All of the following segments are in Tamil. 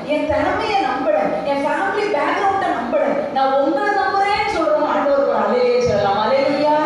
என் திறமையை நம்பல என் ஃபேமிலி பேக்ரவுண்ட நம்பல நான் உங்களை நம்புறேன்னு சொல்றோம் ஆண்டவருக்கு அலையே சொல்லலாம் அலையா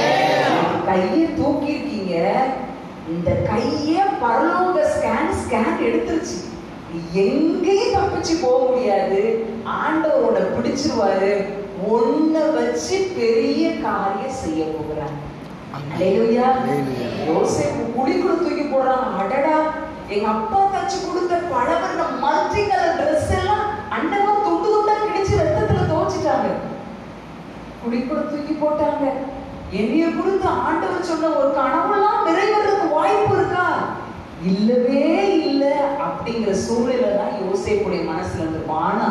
கையை தூக்கி இருக்கீங்க இந்த கைய பரலோக ஸ்கேன் ஸ்கேன் எடுத்துருச்சு நீ எங்கேயும் தப்பிச்சு போக முடியாது ஆண்டவர் உன்னை பிடிச்சிருவாரு ஒன்ன வச்சு பெரிய காரியம் செய்ய போகிறார் அல்லேலூயா யோசேப்பு குடிக்குள்ள தூக்கி போடுறான் அடடா எங்க அப்பா தச்சு கொடுத்த பழவர்ண மல்டி கலர் ட்ரெஸ் எல்லாம் அண்டவர் துண்டு துண்டா கிழிச்சு ரத்தத்துல துவச்சிட்டாங்க குடிக்குள்ள தூக்கி போட்டாங்க என்னைய குறித்து ஆண்டவர் சொன்ன ஒரு கனவுலாம் நிறைவேறதுக்கு வாய்ப்பு இருக்கா இல்லவே இல்ல அப்படிங்கிற சூழ்நிலை தான் யோசேப்புடைய மனசுல இருந்திருக்கும் ஆனா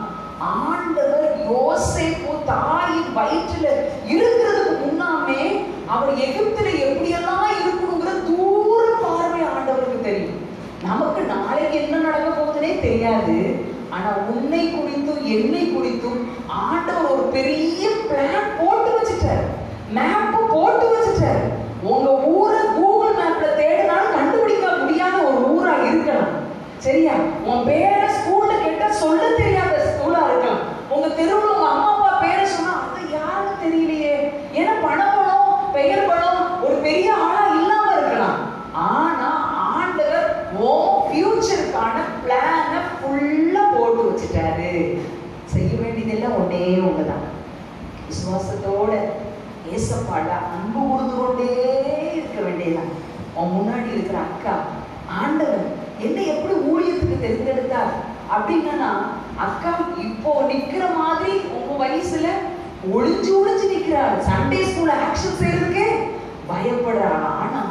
ஆண்டவர் யோசேப்பு தாயின் வயிற்றுல இருக்கிறதுக்கு முன்னாமே அவர் எகிப்துல எப்படியெல்லாம் இருக்கணுங்கிற தூர பார்வை ஆண்டவருக்கு தெரியும் நமக்கு நாளைக்கு என்ன நடக்க போகுதுன்னே தெரியாது ஆனா உன்னை குறித்தும் என்னை குறித்தும் ஆண்டவர் ஒரு பெரிய பிளான் போட்டு வச்சுட்டார் மேப் போட்டு வச்சுட்டார் உங்க ஊரை கூகுள் மேப்ல தேடினாலும் கண்டுபிடிக்க முடியாத ஒரு ஊரா இருக்கலாம் சரியா உன் பேரை ஸ்கூல்ல கேட்டா சொல்ல தெரியாத ஸ்கூலா இருக்கலாம் உங்க தெருவுல உங்க அம்மா அப்பா பேரை சொன்னா அது யாருன்னு தெரியலையே ஏன்னா பணம் பணம் பெயர் பணம் ஒரு பெரிய ஆளா இல்லாம இருக்கலாம் ஆனா ஆண்டவர் உன் ஃபியூச்சருக்கான பிளானை ஃபுல்லா போட்டு வச்சுட்டாரு செய்ய வேண்டியதெல்லாம் ஒன்னே ஒண்ணுதான் விசுவாசத்தோட ஏசப்பாட அன்பு கூர்ந்து கொண்டே இருக்க வேண்டியதான் உன் முன்னாடி இருக்கிற அக்கா ஆண்டவன் என்னை எப்படி ஊழியத்துக்கு தெரிந்தெடுத்தார் அப்படின்னா அக்கா இப்போ நிக்கிற மாதிரி உங்க வயசுல ஒளிஞ்சு ஒளிஞ்சு நிக்கிறாள் சண்டே ஸ்கூல் ஆக்ஷன் செய்யறதுக்கே பயப்படுறாள் ஆனா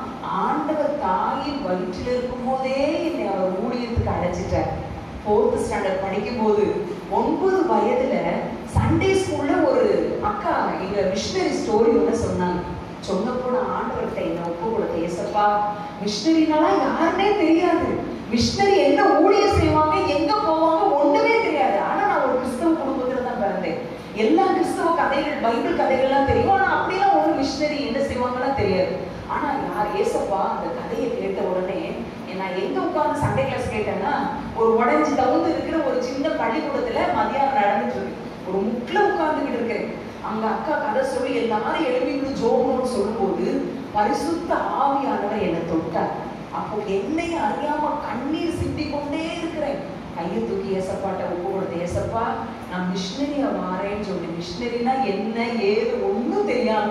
ஆண்டவர் தாயின் வயிற்றில் இருக்கும் போதே என்னை அவர் ஊழியத்துக்கு அழைச்சிட்டார் ஃபோர்த் ஸ்டாண்டர்ட் படிக்கும் போது ஒன்பது வயதுல சண்டே ஸ்கூல்ல ஒரு அக்கா எங்க மிஷினரி ஸ்டோரி ஒன்று சொன்னாங்க சொன்னப்போ நான் ஆண்டவர்கிட்ட என்ன ஒப்பு கொடுத்த ஏசப்பா மிஷினரினால யாருன்னே தெரியாது மிஷினரி என்ன ஊழியம் செய்வாங்க எங்க போவாங்க ஒண்ணுமே தெரியாது ஆனா நான் ஒரு கிறிஸ்தவ குடும்பத்துல தான் பிறந்தேன் எல்லா கிறிஸ்தவ கதைகள் பைபிள் கதைகள்லாம் தெரியும் ஆனா அப்படிலாம் ஒரு மிஷினரி என்ன செய்வாங்கலாம் தெரியாது ஆனா யார் ஏசப்பா அந்த கதையை கேட்ட உடனே நான் எங்க உட்கார்ந்து சண்டே கிளாஸ் கேட்டேன்னா ஒரு உடஞ்சி தகுந்து இருக்கிற ஒரு சின்ன பள்ளிக்கூடத்துல மதியானம் நடந்துட்டு இருக்கு ஒரு முக்கில் உட்கார்ந்துகிட்டு இருக்கேன் அங்க அக்கா கதை சொல்லி எல்லாரும் எழுப்பிட்டு ஜோகணும்னு சொல்லும்போது பரிசுத்த ஆவியானவர் என்னை தொட்டார் அப்போ என்னை அறியாம கண்ணீர் சிந்தி கொண்டே இருக்கிறேன் கையை தூக்கி ஏசப்பாட்ட ஒப்பு கொடுத்த ஏசப்பா நான் மிஷினரியா வாரேன்னு சொல்லி மிஷினரினா என்ன ஏது ஒண்ணும் தெரியாம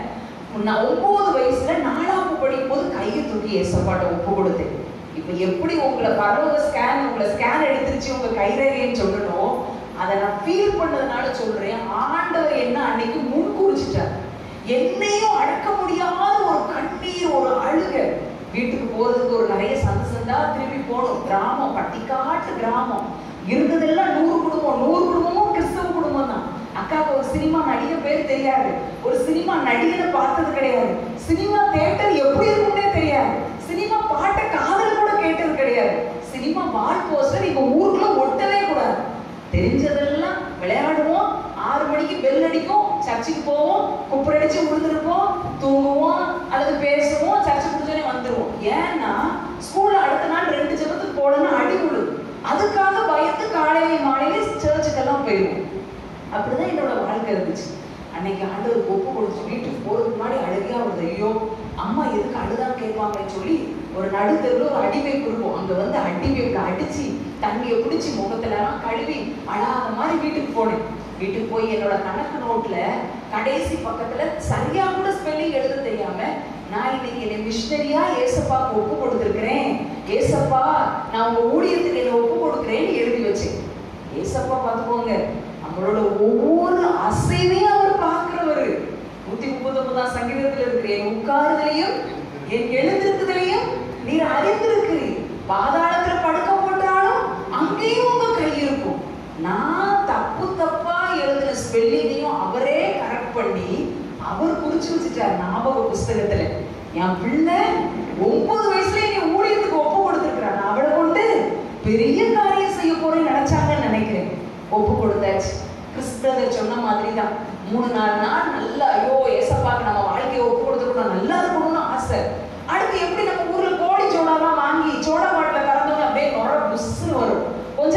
நான் ஒன்பது வயசுல நாலாவது படிக்கும் போது கையை தூக்கி ஏசப்பாட்ட ஒப்பு கொடுத்தேன் இப்ப எப்படி உங்களை பரவ ஸ்கேன் உங்களை ஸ்கேன் எடுத்துருச்சு உங்க கைரேகைன்னு சொல்லணும் அதை நான் ஃபீல் பண்ணதுனால சொல்றேன் ஆண்டவர் என்ன அன்னைக்கு முன்கூறிச்சிட்டார் என்னையும் அடக்க முடியாத ஒரு கண்ணீர் ஒரு அழுக வீட்டுக்கு போறதுக்கு ஒரு நிறைய சந்து சந்தா திரும்பி போகணும் கிராமம் பட்டிக்காட்டு கிராமம் இருந்ததெல்லாம் நூறு குடும்பம் நூறு குடும்பமும் கிறிஸ்தவ குடும்பம் தான் அக்காவுக்கு ஒரு சினிமா நடிகை பேர் தெரியாது ஒரு சினிமா நடிகனை பார்த்தது கிடையாது சினிமா தேட்டர் எப்படி இருக்கும்னே தெரியாது சினிமா பாட்டை காதல் கூட கேட்டது கிடையாது சினிமா வால் போஸ்டர் இங்க ஊருக்குள்ள ஒட்டவே கூடாது தெரிஞ்சதெல்லாம் விளையாடுவோம் ஆறு மணிக்கு பெல் அடிக்கும் சர்ச்சுக்கு போவோம் குப்புரடிச்சு விழுந்திருப்போம் தூங்குவோம் அல்லது பேசுவோம் சர்ச்சு முடிஞ்சோடனே வந்துருவோம் ஏன்னா ஸ்கூல்ல அடுத்த நாள் ரெண்டு ஜபத்துக்கு போடணும் அடி விழு அதுக்காக பயந்து காலையில மாலையில சர்ச்சுக்கெல்லாம் போயிடுவோம் அப்படிதான் என்னோட வாழ்க்கை இருந்துச்சு அன்னைக்கு ஆண்டவர் ஒப்பு கொடுத்து வீட்டுக்கு போறதுக்கு முன்னாடி அழுகையா வருது ஐயோ அம்மா எதுக்கு அழுதான் கேட்பாங்கன்னு சொல்லி ஒரு நடுத்தருவில் ஒரு அடிவைப்பு இருக்கும் அங்க வந்து அடிவைப்பு அடிச்சு தண்ணியை பிடிச்சி முகத்துலலாம் கழுவி அழாத மாதிரி வீட்டுக்கு போனேன் வீட்டுக்கு போய் என்னோட கணக்கு நோட்ல கடைசி பக்கத்துல சரியா கூட ஸ்பெல்லிங் எழுத தெரியாம நான் இன்னைக்கு என்னை மிஷினரியா ஏசப்பாக்கு ஒப்பு கொடுத்துருக்கிறேன் ஏசப்பா நான் உங்க ஊழியத்துக்கு என்னை ஒப்பு கொடுக்குறேன்னு எழுதி வச்சேன் ஏசப்பா பார்த்துக்கோங்க நம்மளோட ஒவ்வொரு அசைவையும் அவர் பார்க்கிறவரு நூத்தி முப்பத்தி ஒன்பதாம் சங்கீதத்துல இருக்கிற என் உட்காருதலையும் என் எழுந்திருக்குதலையும் நீர் அறிந்திருக்கிறீர் பாதாளத்துல படுக்க போட்டாலும் அங்கேயும் உங்க கை இருக்கும் நான் தப்பு தப்பா எழுதின ஸ்பெல்லிங்கையும் அவரே கரெக்ட் பண்ணி அவர் குறிச்சு வச்சுட்டார் ஞாபக புஸ்தகத்துல என் பிள்ளை ஒன்பது வயசுல நீ ஊழியத்துக்கு ஒப்பு கொடுத்துருக்கிறான் நான் அவளை கொண்டு பெரிய காரியம் செய்ய போறேன்னு நினைச்சாங்கன்னு நினைக்கிறேன் ஒப்பு கொடுத்தாச்சு கிறிஸ்தவர் சொன்ன மாதிரி தான் மூணு நாலு நாள் நல்லா ஐயோ ஏசப்பாக்கு நம்ம வாழ்க்கையை ஒப்பு கொடுத்துருக்கணும் நல்லா இருக்கணும்னு ஆசை அடுத்து எப்படி நம்ம ஊர்ல கோழி சோடாலாம் வாங்கி சோடா பாட்டில் கலந்தோம் அப்படியே நுர புஷ்னு வரும் கொஞ்ச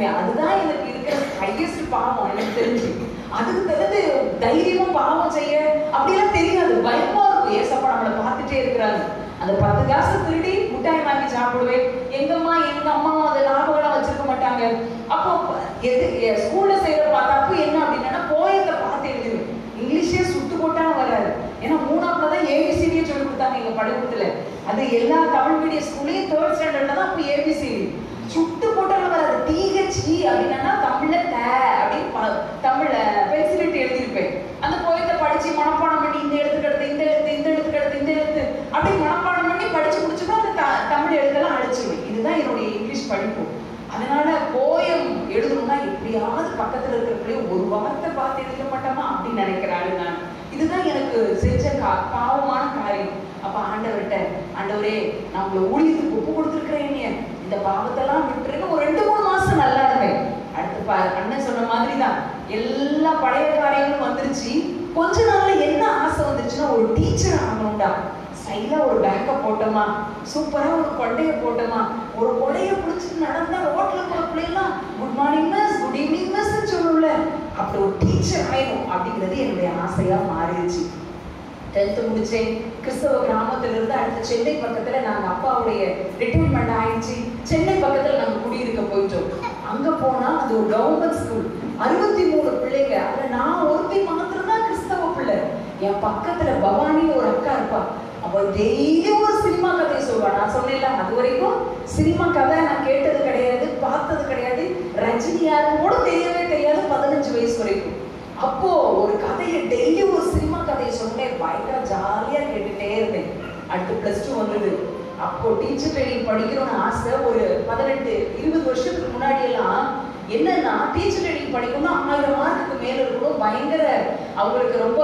இருப்பேன் அதுதான் எனக்கு இருக்கிற ஹையஸ்ட் பாவம் எனக்கு தெரிஞ்சு அதுக்கு தகுந்து தைரியமா பாவம் செய்ய அப்படியெல்லாம் தெரியாது பயமா இருக்கும் ஏசப்பா நம்மளை பார்த்துட்டே இருக்கிறாங்க அந்த பத்து காசு திருடி முட்டாய் வாங்கி சாப்பிடுவேன் எங்கம்மா எங்க அம்மாவும் அதை லாபம்லாம் வச்சிருக்க மாட்டாங்க அப்போ எது எ- ஸ்கூல்ல செய்யற பா- தப்பு என்ன அப்படின்னா போயத்தை பார்த்து எழுதுவேன் இங்கிலீஷே சுட்டு போட்டாலும் வராது ஏன்னா மூணாவது தான் ஏபிசிடியே சொல்லி கொடுத்தாங்க எங்க பள்ளிக்கூடத்துல அது எல்லா தமிழ் மீடியம் ஸ்கூல்லையும் தேர்ட் ஸ்டாண்டர்ட்ல தான் அப்போ ஏபிசிடி சுட்டு போட்டாலும் வராது டிஹெச்இ அப்படின்னா தமிழ்ல த அப்படின்னு ப- தமிழ்ல பென்சிலிட்டு எழுதியிருப்பேன் அந்த போயத்தை படிச்சு மனப்பாடம் பண்ணி இந்த எழுத்துக்கு அடுத்து இந்த எழுத்து இந்த எழுத்துக்கு அடுத்து இந்த எழுத்து அப்படி மனப்பாடம் பண்ணி படிச்சு முடிச்சுட்டு அந்த த- தமிழ் எழுத்தெல்லாம் அழிச்சிருவேன் இதுதான் என்னுடைய இங்கிலீஷ் படிப்பு அதனால போயம் எழுதணும்னா எப்படியாவது பக்கத்துல இருக்கிற பிள்ளைய ஒரு வார்த்தை பார்த்து எழுத மாட்டோமா அப்படின்னு நினைக்கிறாள் நான் இதுதான் எனக்கு செஞ்ச கா பாவமான காரியம் அப்ப ஆண்டவர்கிட்ட ஆண்டவரே நான் உங்களை ஊழியத்துக்கு ஒப்பு கொடுத்துருக்கிறேன் இந்த பாவத்தெல்லாம் விட்டுருங்க ஒரு ரெண்டு மூணு மாசம் நல்லா இருந்தேன் அடுத்து பா அண்ணன் சொன்ன மாதிரி தான் எல்லா பழைய காரியங்களும் வந்துருச்சு கொஞ்ச நாள்ல என்ன ஆசை வந்துருச்சுன்னா ஒரு டீச்சர் ஆகணும்டா ஸ்டைலா ஒரு பேக்கை போட்டோமா சூப்பரா ஒரு கொண்டைய போட்டோமா ஒரு கொடைய பிடிச்சிட்டு நடந்தா ரோட்ல போற பிள்ளைலாம் good morning miss good evening miss சொல்லும்ல அப்படி ஒரு டீச்சர் ஆயிடும் அப்படிங்கிறது என்னுடைய ஆசையா மாறிடுச்சு டென்த்து முடிச்சேன் கிறிஸ்தவ கிராமத்துல இருந்து அடுத்து சென்னை பக்கத்துல நாங்க அப்பாவுடைய ரிட்டைர்மெண்ட் ஆயிடுச்சு சென்னை பக்கத்துல நாங்க குடியிருக்க போயிட்டோம் அங்க போனா அது ஒரு கவர்மெண்ட் ஸ்கூல் அறுபத்தி மூணு பிள்ளைங்க அதுல நான் ஒருத்தி மாத்திரம் தான் கிறிஸ்தவ பிள்ளை என் பக்கத்துல பவானின்னு ஒரு அக்கா இருப்பா அவ டெய்லி ஒரு சினிமா கதை சொல்லுவா நான் சொன்னேன்ல அது வரைக்கும் சினிமா கதை நான் கேட்டது கிடையாது பார்த்தது கிடையாது ரஜினி யாருன்னு கூட தெரியவே தெரியாது பதினஞ்சு வயசு வரைக்கும் அப்போ ஒரு கதையை டெய்லி ஒரு சினிமா கதையை சொன்னேன் பயங்கர ஜாலியா கேட்டுட்டே இருந்தேன் அடுத்து பிளஸ் டூ வந்தது அப்போ டீச்சர் ட்ரைனிங் படிக்கணும்னு ஆசை ஒரு பதினெட்டு இருபது வருஷத்துக்கு முன்னாடி எல்லாம் என்னன்னா டீச்சர் ட்ரைனிங் படிக்கணும்னா ஆயிரம் மார்க்குக்கு மேல இருக்கணும் பயங்கர அவங்களுக்கு ரொம்ப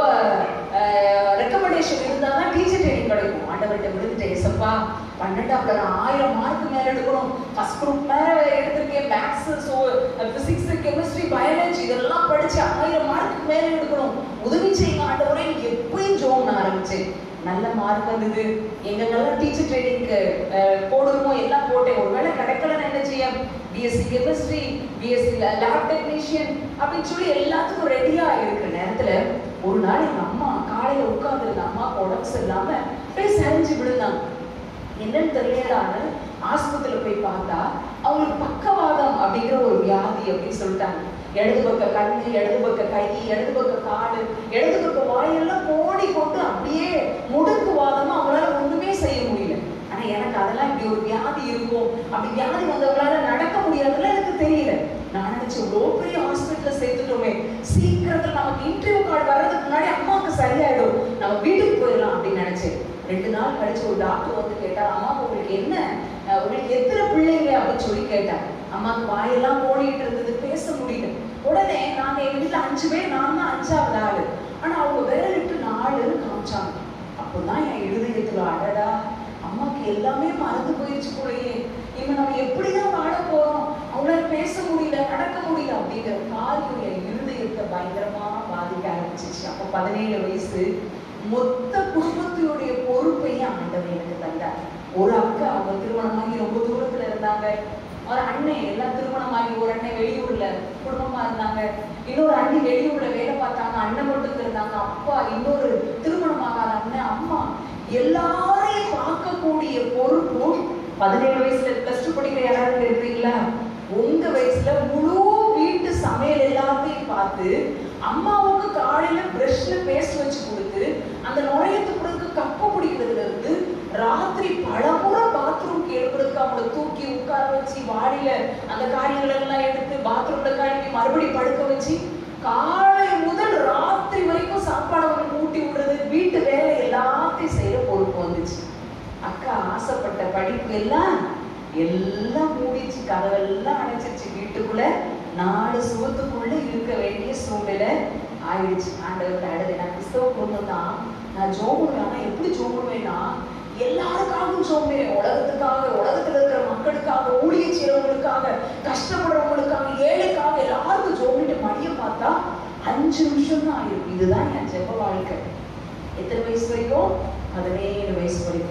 ரெக்கமெண்டேஷன் இருந்தால் தான் டீச்சர் ட்ரைனிங் கிடைக்கும் ஆண்டவர்கிட்ட விழுந்துட்டேன் ஏசப்பா பன்னெண்டாவது நான் ஆயிரம் மார்க் மேல எடுக்கணும் ஃபர்ஸ்ட் குரூப் மேல எடுத்திருக்கேன் marks so physics chemistry biology இதெல்லாம் படிச்சு ஆயிரம் மார்க்கு மேல எடுக்கணும் உதவி செய்யுங்க ஆண்டவரே எப்பயும் ஜோம் நான் ஆரம்பிச்சேன் நல்ல மார்க் வந்தது எங்கெங்கெல்லாம் டீச்சர் ட்ரைனிங்க்கு போடணுமோ எல்லாம் போட்டேன் ஒருவேளை கிடைக்கலன்னு என்ன செய்ய BSc chemistry BSc lab technician அப்படின்னு சொல்லி எல்லாத்துக்கும் ரெடியா இருக்கிற நேரத்துல ஒரு நாள் எங்க அம்மா காலையில உட்கார்ந்து அம்மாவுக்கு உடம்பு சரியில்லாம அப்படியே சரிஞ்சு விழுந்தாங்க என்னன்னு தெரியலான்னு ஆஸ்பத்திரியில போய் பார்த்தா அவங்களுக்கு பக்கவாதம் அப்படிங்கிற ஒரு வியாதி அப்படின்னு சொல்லிட்டாங்க இடது பக்க கண்ணு இடது பக்க கை இடது பக்க காடு இடது பக்க வாயெல்லாம் கோடி கொண்டு அப்படியே முடுக்கு வாதமா அவங்களால ஒண்ணுமே செய்ய முடியல ஆனா எனக்கு அதெல்லாம் இப்படி ஒரு வியாதி இருக்கும் அப்படி வியாதி வந்தவங்களால நடக்க முடியாதுல எனக்கு தெரியல நான் நினைச்சேன் இவ்வளோ பெரிய ஹாஸ்பிட்டல்ல சேர்த்துட்டோமே சீக்கிரத்துல நமக்கு இன்டர்வியூ கார்டு வர்றதுக்கு முன்னாடி அம்மாவுக்கு சரியாயிடும் நம்ம வீட்டுக்கு போயிடலாம் அப்படின்னு நினைச்சேன் ரெண்டு நாள் கழிச்சு ஒரு டாக்டர் வந்து கேட்டா அம்மா உங்களுக்கு என்ன அஹ் உங்களுக்கு எத்தனை பிள்ளைங்க அப்படின்னு சொல்லி கேட்டாங்க அம்மாவுக்கு வாயெல்லாம் ஓடிட்டு இருந்தது பேச முடியல உடனே நாங்க எங்க வீட்டுல அஞ்சு பேர் நான் தான் அஞ்சாவது ஆளு ஆனா அவங்க விரலிட்டு நாலுன்னு காமிச்சாங்க அப்போதான் என் இருதயத்துல அடடா அம்மாக்கு எல்லாமே மறந்து போயிடுச்சு போலயே இவன் நம்ம எப்படிதான் வாழ போறோம் அவங்களால பேச முடியல நடக்க முடியல அப்படிங்கிற காரியம் என் இருதயத்தை பயங்கரமா பாதிக்க ஆரம்பிச்சிச்சு அப்ப பதினேழு வயசு மொத்த குடும்பத்தினுடைய பொறுப்பையும் ஆண்டவர் எனக்கு தந்தார் ஒரு அக்கா அவங்க திருமணமாகி ரொம்ப தூரத்துல இருந்தாங்க ஒரு அண்ணன் எல்லாம் திருமணமாகி ஒரு அண்ணன் வெளியூர்ல குடும்பமா இருந்தாங்க இன்னொரு அண்ணி வெளியூர்ல வேலை பார்த்தாங்க அண்ணன் மட்டும் இருந்தாங்க அப்பா இன்னொரு திருமணமாகாத அண்ணன் அம்மா எல்லாரையும் பார்க்கக்கூடிய பொறுப்பும் பதினேழு வயசுல பிளஸ் டூ படிக்கிற யாராவது இருக்கிறீங்களா உங்க வயசுல முழு வீட்டு சமையல் எல்லாத்தையும் பார்த்து அம்மாவுக்கு காலையில பிரஷ்ல பேஸ்ட் வச்சு கொடுத்து அந்த நுழையத்து கொடுக்க கப்ப பிடிக்கிறதுல இருந்து ராத்திரி பலமுறை பாத்ரூம்க்கு எழுப்புறதுக்கு அவங்கள தூக்கி உட்கார வச்சு வாடியில அந்த காரியங்கள் எல்லாம் எடுத்து பாத்ரூம்ல கழுவி மறுபடி படுக்க வச்சு காலை முதல் ராத்திரி வரைக்கும் சாப்பாடு அவங்களுக்கு ஊட்டி விடுறது வீட்டு வேலை எல்லாத்தையும் செய்யற பொறுப்பு வந்துச்சு அக்கா ஆசைப்பட்ட படிப்பு எல்லாம் எல்லாம் மூடிச்சு கதவெல்லாம் அடைச்சிருச்சு வீட்டுக்குள்ள நாலு சுவத்துக்குள்ள இருக்க வேண்டிய சூழ்நிலை ஆயிடுச்சு ஆண்டவர்கிட்ட அழுது நான் கிறிஸ்தவ பொண்ணு தான் நான் ஜோமுவேன் ஆனா எப்படி ஜோமுவேன்னா எல்லாருக்காகவும் ஜோமுவேன் உலகத்துக்காக உலகத்துல இருக்கிற மக்களுக்காக ஊழிய செய்யறவங்களுக்காக கஷ்டப்படுறவங்களுக்காக ஏழைக்காக எல்லாருக்கும் ஜோமிட்டு மடிய பார்த்தா அஞ்சு நிமிஷம் தான் ஆயிருக்கு இதுதான் என் ஜெப வாழ்க்கை எத்தனை வயசு வரைக்கும் பதினேழு வயசு வரைக்கும்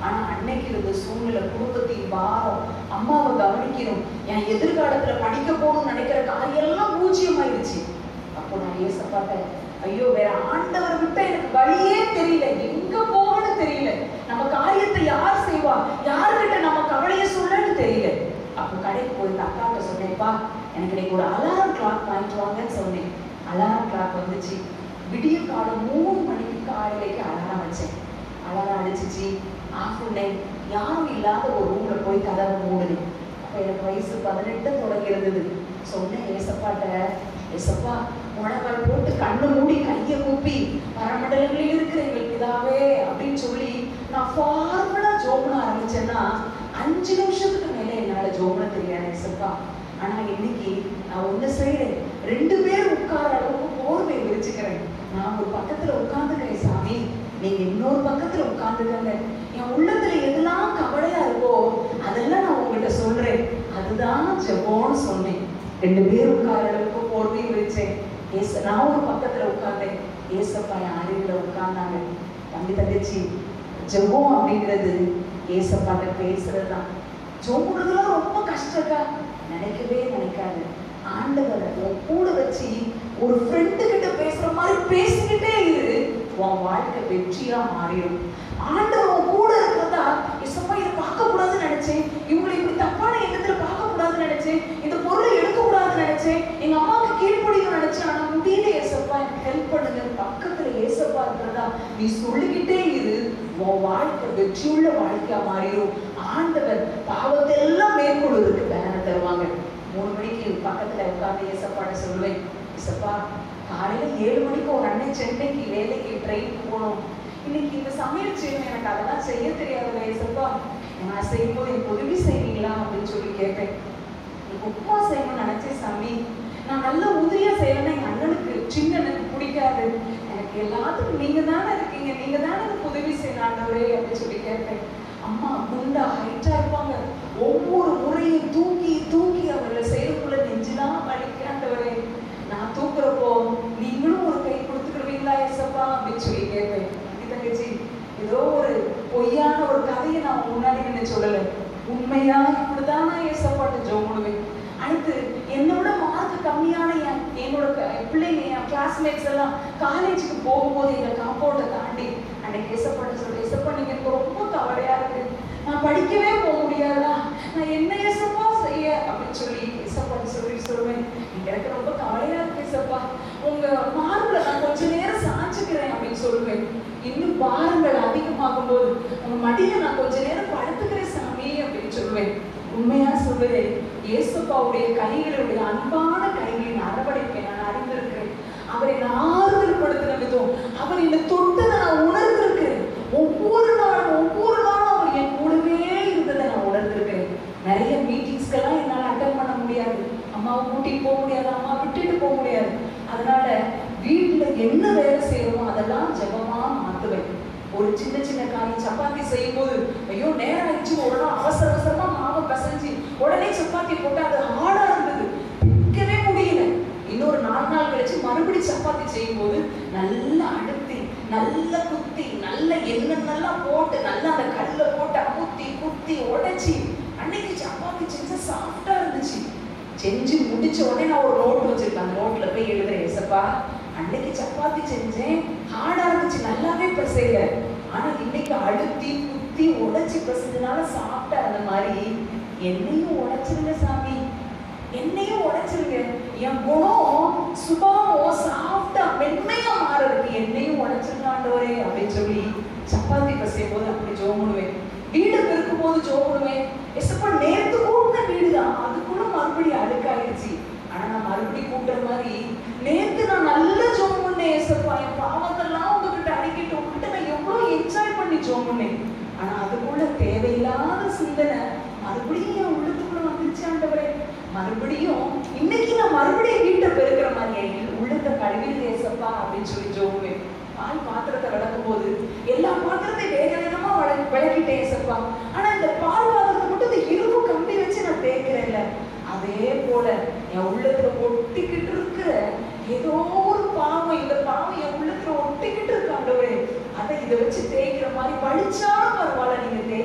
ஆனா அன்னைக்கு இருந்த சூழ்நிலை குடும்பத்தின் பாரம் அம்மாவை கவனிக்கணும் என் எதிர்காலத்துல படிக்க போகணும்னு நினைக்கிற காரியம் எல்லாம் பூஜ்ஜியமாயிருச்சு அப்போ நான் ஏசப்பாட்ட ஐயோ வேற ஆண்டவர் விட்ட எனக்கு வழியே தெரியல எங்க போகணும்னு தெரியல நம்ம காரியத்தை யார் செய்வா யார்கிட்ட நம்ம கவலைய சொல்லன்னு தெரியல அப்போ கடைக்கு போய் இந்த அக்காட்ட சொன்னேன்ப்பா எனக்கு இன்னைக்கு ஒரு அலாரம் கிளாக் வாங்கிட்டு வாங்கன்னு சொன்னேன் அலாரம் கிளாக் வந்துச்சு விடிய காலம் மூணு மணிக்கு காலையிலேக்கு அலாரம் வச்சேன் அலாரம் அடிச்சிச்சு ஆஃப் பண்ணேன் யாரும் இல்லாத ஒரு ரூம்ல போய் கதவை மூடுனேன் அப்ப எனக்கு வயசு பதினெட்டு தொடங்கி இருந்தது சொன்னேன் ஏசப்பாட்ட ஏசப்பா முழங்கால் போட்டு கண்ணு மூடி கையை கூப்பி பரமண்டலங்களில் இருக்கிற எங்களுக்கு இதாவே அப்படின்னு சொல்லி நான் ஃபார்மலா ஜோபன ஆரம்பிச்சேன்னா அஞ்சு நிமிஷத்துக்கு மேல என்னால ஜோபன தெரியாது ஏசப்பா ஆனா இன்னைக்கு நான் ஒண்ணு செய்யறேன் ரெண்டு பேர் உட்கார அளவுக்கு போர்வை விரிச்சுக்கிறேன் நான் ஒரு பக்கத்துல உட்கார்ந்துக்கிறேன் சாமி நீங்க இன்னொரு பக்கத்துல உட்கார்ந்துக்கங்க என் உள்ளத்துல எதெல்லாம் கவலையா இருக்கோ அதெல்லாம் நான் உங்ககிட்ட சொல்றேன் அதுதான் ஜெபம்னு சொன்னேன் ரெண்டு பேர் உட்கார அளவுக்கு போர்வை விரிச்சேன் ஏச நான் ஒரு பக்கத்துல உட்கார்ந்தேன் ஏசப்பா என் அருகில உட்கார்ந்தாங்க தம்பி தங்கச்சி ஜெபம் அப்படிங்கிறது ஏசப்பாட்ட பேசுறதுதான் ஜோமுடுறதுலாம் ரொம்ப கஷ்டக்கா நினைக்கவே நினைக்காது ஆண்டவரை உன் கூட வச்சு ஒரு ஃப்ரெண்டு கிட்ட பேசுற மாதிரி பேசிக்கிட்டே இரு உன் வாழ்க்கை வெற்றியா மாறிடும் ஆண்டவர் உன் கூட இருக்கிறதா இசப்பா இதை பார்க்க கூடாதுன்னு நினைச்சேன் இவங்களை இப்படி தப்பான எண்ணத்துல பார்க்க கூடாதுன்னு நினைச்சேன் இந்த பொருளை எடுக்க கூடாதுன்னு நினைச்சேன் எங்க அம்மாவுக்கு கீழ்ப்படியும் நினைச்சேன் ஆனா முடியல ஏசப்பா எனக்கு ஹெல்ப் பண்ணுங்க பக்கத்துல ஏசப்பா இருக்கிறதா நீ சொல்லிக்கிட்டே இரு உன் வாழ்க்கை வெற்றியுள்ள வாழ்க்கையா மாறிடும் ஆண்டவர் பாவத்தை எல்லாம் மேற்கொள்வதற்கு வேலை தருவாங்க மூணு மணிக்கு பக்கத்துல உட்கார்ந்து ஏசப்பாட சொல்லுவேன் ஏசப்பா காலையில ஏழு மணிக்கு ஒரு அண்ணன் சென்னைக்கு வேலைக்கு ட்ரெயினுக்கு போகணும் இன்னைக்கு இந்த சமையல் செய்யணும் எனக்கு அதெல்லாம் செய்ய தெரியாதுல்ல ஏசப்பா நான் செய்யும்போது எனக்கு உதவி செய்வீங்களா அப்படின்னு சொல்லி கேட்பேன் எனக்கு உப்புமா செய்யணும்னு நினைச்சேன் சாமி நான் நல்ல உதவியா செய்யணும்னா எங்க அண்ணனுக்கு சின்னனுக்கு பிடிக்காது எனக்கு எல்லாத்துக்கும் நீங்க தானே இருக்கீங்க நீங்க தானே எனக்கு உதவி செய்யணும் ஆண்டவரே அப்படின்னு சொல்லி கேட்பேன் அம்மா குண்டா ஹைட்டா இருப்பாங்க ஒவ்வொரு முறையும் தூக்கி தூக்கி அவர்களை செய்யறதுக்குள்ள நெஞ்செல்லாம் வலிக்காண்டவரே நான் தூக்குறப்போ நீங்களும் ஒரு கை கொடுத்துக்கிடுவீங்களா ஏசப்பா அப்படின்னு சொல்லி கேட்பேன் தம்பி தங்கச்சி ஏதோ ஒரு பொய்யான ஒரு கதையை நான் முன்னாடி நின்று சொல்லலை உண்மையா இப்படிதான் நான் ஏசப்பாட்ட ஜோமுடுவேன் அடுத்து என்னோட மார்க் கம்மியான என் என்னோட க- பிள்ளைங்க என் கிளாஸ்மேட்ஸ் எல்லாம் காலேஜுக்கு போகும்போது எங்க காம்பவுண்டை தாண்டி அன்னைக்கு ஏசப்பாட்ட சொல்றேன் ஏசப்பா நீங்க எனக்கு ரொம்ப கவலையா இருக்கு நான் படிக்கவே போக முடியாதா நான் என்ன ஏசப்பா செய்ய அப்படின்னு சொல்லி ஏசப்பாட்ட சொல்லி சொல்லுவேன் நீங்க எனக்கு ரொம்ப கவலையா இருக்கு ஏசப்பா உங்க மார்பில் நான் கொஞ்ச நேரம் சாஞ்சுக்கிறேன் அப்படின்னு சொல்லுவேன் இன்னும் பாரங்கள் அதிகமாகும் போது உங்க மடியில நான் கொஞ்ச நேரம் படுத்துக்கிறேன் சாமி அப்படின்னு சொல்லுவேன் உண்மையா சொல்லுறேன் இயேசுப்பாவுடைய கைகளுடைய அன்பான கைகளின் அரவணைப்பை நான் அறிந்திருக்கிறேன் அவரை நான் ஆறுதல் படுத்தின விதம் அவர் என்னை தொட்டதை நான் உணர்ந்திருக்கிறேன் ஒவ்வொரு நாளும் ஒவ்வொரு நாளும் அவர் என் கூடவே இருந்ததை நான் உணர்ந்திருக்கிறேன் நிறைய மீட்டிங்ஸ்க்கெல்லாம் என்னால் அட்டன் பண்ண முடியாது அம்மாவை கூட்டிட்டு போக முடியாது அம்மா விட்டுட்டு போக முடியாது அதனால வீட்டுல என்ன வேலை செய்யறோமோ அதெல்லாம் ஜெபமா மாத்துவேன் ஒரு சின்ன சின்ன காரியம் சப்பாத்தி செய்யும் போது ஐயோ நேரம் ஆயிடுச்சு உடனே அவசர அவசரமா மாவை பிசைஞ்சு உடனே சப்பாத்தி போட்டு அது ஹார்டா இருந்தது பிக்கவே முடியல இன்னொரு நாலு நாள் கழிச்சு மறுபடியும் சப்பாத்தி செய்யும் போது நல்லா அழுத்தி நல்ல குத்தி நல்ல எண்ணெய் நல்லா போட்டு நல்லா அந்த கல்ல போட்டு அமுத்தி குத்தி உடைச்சி அன்னைக்கு சப்பாத்தி செஞ்சா சாஃப்டா இருந்துச்சு செஞ்சு முடிச்ச உடனே நான் ஒரு நோட் வச்சிருக்கேன் அந்த நோட்ல போய் எழுதுறேன் ஏசப்பா அன்னைக்கு சப்பாத்தி செஞ்சேன் ஹார்டா இருந்துச்சு நல்லாவே பிசையல ஆனா இன்னைக்கு அழுத்தி குத்தி உடைச்சி பிசைஞ்சனால சாப்பிட்ட அந்த மாதிரி என்னையும் உடைச்சிருங்க சாமி என்னையும் உடைச்சிருங்க என் குணம் சுபாவம் சாஃப்டா மென்மையா மாறதுக்கு என்னையும் உடைச்சிருங்க ஆண்டவரே அப்படின்னு சொல்லி சப்பாத்தி பசையும் போது அப்படி ஜோமுடுவேன் வீடு பெருக்கும் போது ஜோமுடுவேன் எசப்பா நேத்து கூட்டின வீடு தான் அது கூட மறுபடியும் அழுக்காயிருச்சு ஆனா நான் மறுபடியும் கூட்டுற மாதிரி நேத்து நான் நல்ல ஜோம் பண்ணேன் ஏசப்பா என் பாவத்தெல்லாம் உங்ககிட்ட அடிக்கிட்டு உங்ககிட்ட நான் எவ்வளவு என்ஜாய் பண்ணி ஜோம் பண்ணேன் ஆனா அதுக்குள்ள தேவையில்லாத சிந்தனை மறுபடியும் என் உள்ளத்துக்குள்ள வந்துருச்சு ஆண்டவரே மறுபடியும் இன்னைக்கு நான் மறுபடியும் வீட்டை பெருக்கிற மாதிரி என் உள்ளத்தை கழுவிடு ஏசப்பா அப்படின்னு சொல்லி ஜோமுவேன் பால் பாத்திரத்தை விளக்கும் போது எல்லா பாத்திரத்தையும் வேக வேகமா வள- விளக்கிட்டேன் ஏசப்பா ஆனா இந்த பால் பாத்திரத்தை மட்டும் இந்த இரும்பு கம்பி வச்சு நான் தேய்க்கிறேன்ல அதே போல என் உள்ளத்துல ஒட்டிக்கிட்டு இருக்கிற ஏதோ ஒரு பாவம் இந்த பாவம் என் உள்ளத்துல ஒட்டிக்கிட்டு இருக்கு ஆண்டவரே அதை இதை வச்சு தேய்க்கிற மாதிரி வலிச்சாலும் பரவாயில்ல நீங்க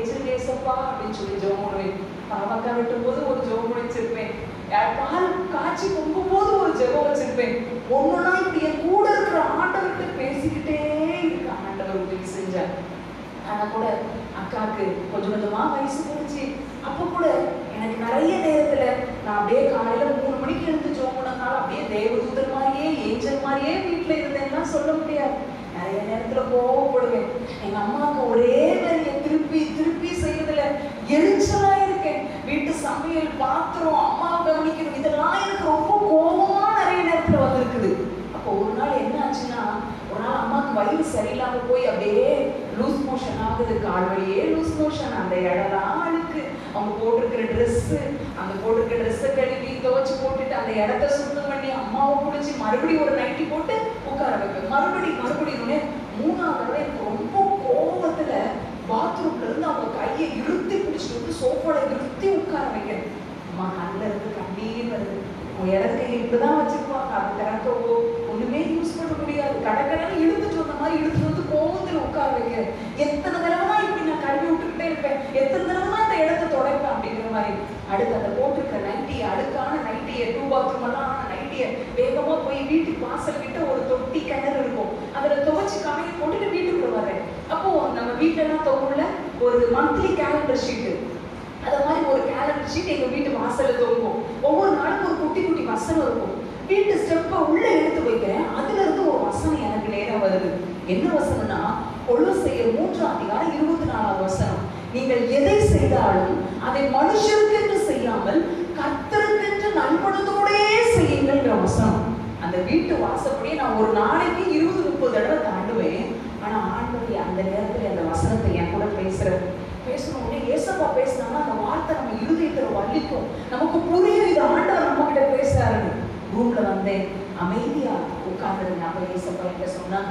ஏசப்பா அப்படின்னு சொல்லி ஜெபம் பண்ணுவேன் பாவக்காய் வெட்டும் போது ஒரு ஜெபம் வச்சிருப்பேன் பால் காய்ச்சி பொங்கும் போது ஒரு ஜெபம் வச்சிருப்பேன் ஒண்ணுனா இப்படி என் கூட இருக்கிற ஆண்டவர்கிட்ட பேசிக்கிட்டே இருக்க ஆண்டவர் உதவி செஞ்சார் ஆனா கூட அக்காவுக்கு கொஞ்சம் கொஞ்சமா வயசு போச்சு அப்ப கூட எனக்கு நிறைய நேரத்துல நான் அப்படியே காலையில மூணு மணிக்கு எழுந்து ஜோம் பண்ணனால அப்படியே தேவதூதர் மாதிரியே ஏஞ்சல் மாதிரியே வீட்டுல இருந்தேன்னா சொல்ல முடியாது நிறைய நேரத்துல கோவப்படுவேன் எங்க அம்மாவுக்கு ஒரே வேலையை திருப்பி திருப்பி செய்யறதுல எரிச்சலா இருக்கேன் வீட்டு சமையல் பாத்திரம் அம்மாவை கவனிக்கணும் இதெல்லாம் எனக்கு ரொம்ப கோபமா நிறைய நேரத்துல வந்திருக்குது அப்போ ஒரு நாள் என்ன ஆச்சுன்னா ஒரு நாள் அம்மாவுக்கு வயிறு சரியில்லாம போய் அப்படியே லூஸ் மோஷன் ஆகுது கால் வழியே லூஸ் மோஷன் அந்த இடம்லாம் அழுக்கு அவங்க போட்டிருக்கிற ட்ரெஸ் அந்த போட்டிருக்கிற ட்ரெஸ்ஸை கழுவி துவைச்சு போட்டுட்டு அந்த இடத்த சுத்தம் பண்ணி அம்மாவை பிடிச்சி மறுபடியும் ஒரு நைட்டி போட்டு உட்கார வைப்பேன் மறுபடி மறுபடியும் மூணாவது தடவை எனக்கு ரொம்ப கோபத்துல பாத்ரூம்ல இருந்து அவங்க கையை இழுத்தி பிடிச்சிட்டு வந்து சோஃபால இழுத்தி உட்கார வைக்கிறேன் அம்மா கண்ணில் இருந்து கண்ணீர் வருது உன் இடத்துக்கு இப்படிதான் வச்சிருப்பாங்க அதை திறக்கவோ ஒண்ணுமே யூஸ் பண்ண முடியாது கடற்கடன்னு இழுத்துட்டு வந்த மாதிரி இழுத்துட்டு வந்து கோவத்துல உட்கார வைக்கிறேன் எத்தனை தடவை தான் இப்படி நான் கழுவி விட்டுக்கிட்டே இருப்பேன் எத்தனை தடவை தான் அந்த இடத்த துடைப்பேன் அப்படிங்கிற மாதிரி அடுத்து அந்த போட்டிருக்க நைட்டியை அடுக்கான நைட்டியை டூ பாத்ரூம் எல்லாம் ஆன நைட்டியை வேகமா போய் வீட்டுக்கு வாசல் கிட்ட ஒரு தொட்டி கிணறு இருக்கும் அதுல துவைச்சு காய போட்டுட்டு வீட்டுக்குள்ள வர்றேன் அப்போ நம்ம வீட்டுல எல்லாம் தொகுல ஒரு மந்த்லி கேலண்டர் ஷீட்டு அது மாதிரி ஒரு கேலண்டர் ஷீட் எங்க வீட்டு வாசல்ல தொங்கும் ஒவ்வொரு நாளும் ஒரு குட்டி குட்டி வசனம் இருக்கும் வீட்டு ஸ்டெப்பை உள்ள எடுத்து வைக்கிறேன் அதுல இருந்து ஒரு வசனம் எனக்கு நேரம் வருது என்ன வசனம்னா கொலோசையர் மூன்றாம் அதிகாரம் இருபத்தி நாலாவது வசனம் நீங்கள் எதை செய்தாலும் அதை மனுஷருக்கென்று செய்யாமல் கர்த்தருக்கென்று நண்பனத்தோடே செய்யுங்கள்ன்ற வசனம் அந்த வீட்டு வாசப்படியே நான் ஒரு நாளைக்கு இருபது முப்பது தடவை தாண்டுவேன் ஆனா ஆண்டவர் அந்த நேரத்துல அந்த வசனத்தை என் கூட பேசுற பேசணும் உடனே ஏசப்பா பேசினாங்கன்னா அந்த வார்த்தை நம்ம இருதயத்துல வலிக்கும் நமக்கு புரியும் இது ஆண்டவர் நம்ம கிட்ட பேசுறாருன்னு ரூம்ல வந்தேன் அமைதியா உட்கார்ந்து அப்ப ஏசப்பா கிட்ட சொன்னாங்க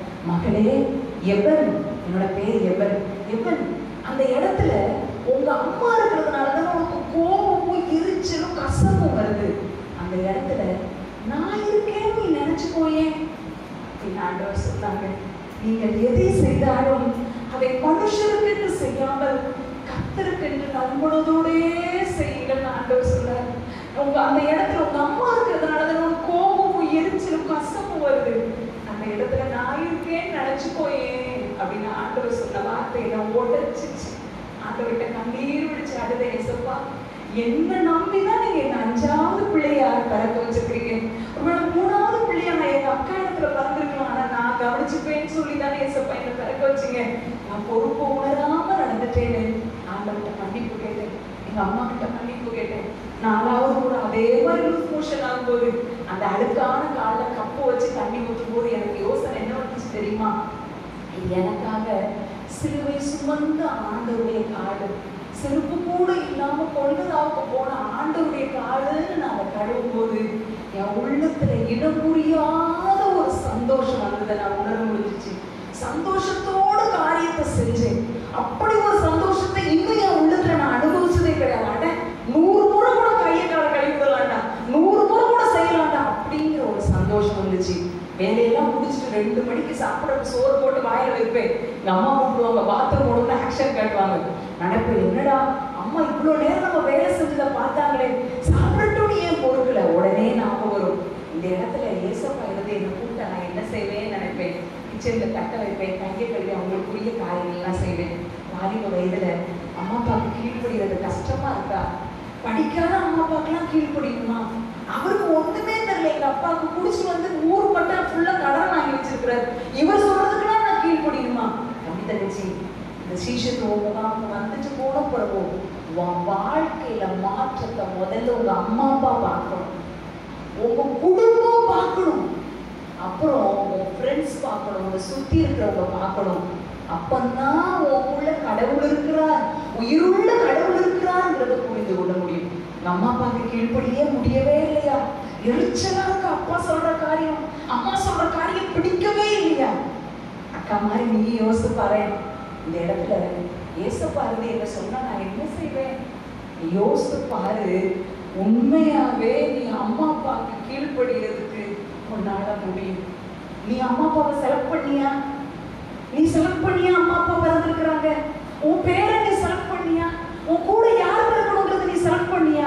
மகளே எவன் என்னோட பேர் எவன் எவன் அந்த இடத்துல உங்க அம்மா இருக்கிறதுனால தான் உனக்கு கோபமும் எரிச்சலும் கசப்பும் வருது அந்த இடத்துல நான் இருக்கேன்னு நீ நினைச்சுக்கோயே அப்படின்னு ஆண்டவர் சொன்னாங்க நீங்கள் எதை செய்தாலும் அதை மனுஷருக்கென்று செய்யாமல் கத்தருக்கென்று நண்பனதோடே செய்யுங்கள் ஆண்டவர் சொன்னார் உங்க அந்த இடத்துல உங்க அம்மா இருக்கிறதுனால தான் உனக்கு கோபமும் எரிச்சலும் கசப்பும் வருது அந்த இடத்துல நான் இருக்கேன்னு நினைச்சுக்கோயே அப்படின்னு ஆண்டவர் சொன்ன வார்த்தை நான் உடச்சிச்சு ஆண்டவர்கிட்ட கண்ணீர் விழிச்சு அழுத ஏசப்பா என்ன நம்பிதான் நீங்க என்ன அஞ்சாவது பிள்ளையா பிறக்க வச்சிருக்கீங்க ஒருவேளை மூணாவது பிள்ளையா நான் எங்க அக்கா இடத்துல பிறந்திருக்கலாம் ஆனா நான் கவனிச்சுப்பேன்னு சொல்லி தானே ஏசப்பா என்ன பிறக்க வச்சீங்க நான் பொறுப்பு உணராம நடந்துட்டேன்னு ஆண்டவர்கிட்ட மன்னிப்பு கேட்டேன் எங்க அம்மா கிட்ட மன்னிப்பு கேட்டேன் நாலாவது கூட அதே மாதிரி லூஸ் மோஷன் ஆகும்போது அந்த அழுக்கான காலில் கப்பு வச்சு தண்ணி ஊற்றும் போது எனக்கு யோசனை என்ன வந்துச்சு தெரியுமா இது எனக்காக சிலுவை சுமந்த ஆண்டவருடைய காடு செருப்பு கூட இல்லாம கொள்ளுதாவுக்கு போன ஆண்டவருடைய காடுன்னு நான் அதை கழுவும் போது என் உள்ளத்துல இடம் புரியாத ஒரு சந்தோஷம் வந்ததை நான் உணர முடிஞ்சிச்சு சந்தோஷத்தோட காரியத்தை செஞ்சேன் அப்படி ஒரு சந்தோஷத்தை இன்னும் என் உள்ளத்துல நான் அனுபவிச்சதே கிடையாது அட நூறு முறை கூட கையை கால கழுவி விடலாம்டா நூறு முறை கூட செய்யலாம்டா அப்படிங்கிற ஒரு சந்தோஷம் வந்துச்சு வேலையெல்லாம் முடிச்சுட்டு ரெண்டு மணிக்கு சாப்பிட சோறு போட்டு வாயில வைப்பேன் எங்க அம்மா கூப்பிடுவாங்க பாத்ரூம் ஓடுன்னு ஆக்ஷன் காட்டுவாங்க நினைப்பேன் என்னடா அம்மா இவ்வளோ நேரம் நம்ம வேலை செஞ்சதை பார்த்தாங்களே சாப்பிடட்டும் ஏன் பொறுக்கல உடனே ஞாபகம் வரும் இந்த இடத்துல ஏசப்பா இருந்து என்ன கூப்பிட்டா நான் என்ன செய்வேன்னு நினைப்பேன் கிச்சன்ல தட்ட வைப்பேன் கையை கழுவி அவங்களுக்குரிய காரியங்கள்லாம் செய்வேன் வாலிப வயதுல அம்மா அப்பாவுக்கு கீழ்ப்படுகிறது கஷ்டமா இருக்கா படிக்காத அம்மா அப்பாக்கெல்லாம் கீழ்ப்படியுமா அவருக்கு ஒண்ணுமே தெரியல எங்க அப்பாவுக்கு குடிச்சு வந்து ஊர் பட்டா ஃபுல்லா கடன் வாங்கி வச்சிருக்கிறாரு இவர் சொல்றதுக்கெல்லாம் நான் கீழ்ப்படியுமா தம்பி தங்கச்சி இந்த சீஷத்துவ முகாமுக்கு வந்துட்டு போன பிறகு உன் வாழ்க்கையில மாற்றத்தை முதல்ல உங்க அம்மா அப்பா பார்க்கணும் உங்க குடும்பம் பார்க்கணும் அப்புறம் உங்க ஃப்ரெண்ட்ஸ் பார்க்கணும் உங்க சுத்தி இருக்கிறவங்க பார்க்கணும் அப்பந்தான் உங்களுக்குள்ள கடவுள் இருக்கிறார் உயிருள்ள கடவுள் இருக்கிறார்ங்கிறத புரிந்து கொள்ள முடியும் உங்க அம்மா அப்பாவுக்கு கீழ்ப்படியே முடியவே இல்லையா எரிச்சலா இருக்கு அப்பா சொல்ற காரியம் அம்மா சொல்ற காரியம் பிடிக்கவே இல்லையா அக்கா மாதிரி நீ யோசிச்சு பாரு இந்த இடத்துல ஏசப்பா இருந்து என்ன சொன்னா நான் என்ன செய்வேன் நீ யோசிச்சு பாரு உண்மையாவே நீ அம்மா அப்பாவுக்கு கீழ்ப்படுகிறதுக்கு உன்னால முடியும் நீ அம்மா அப்பாவை செலக்ட் பண்ணியா நீ செலக்ட் பண்ணியா அம்மா அப்பா பிறந்திருக்கிறாங்க உன் பேரை நீ செலக்ட் பண்ணியா உன் கூட யார் பிறக்கணுங்கிறது நீ செலக்ட் பண்ணியா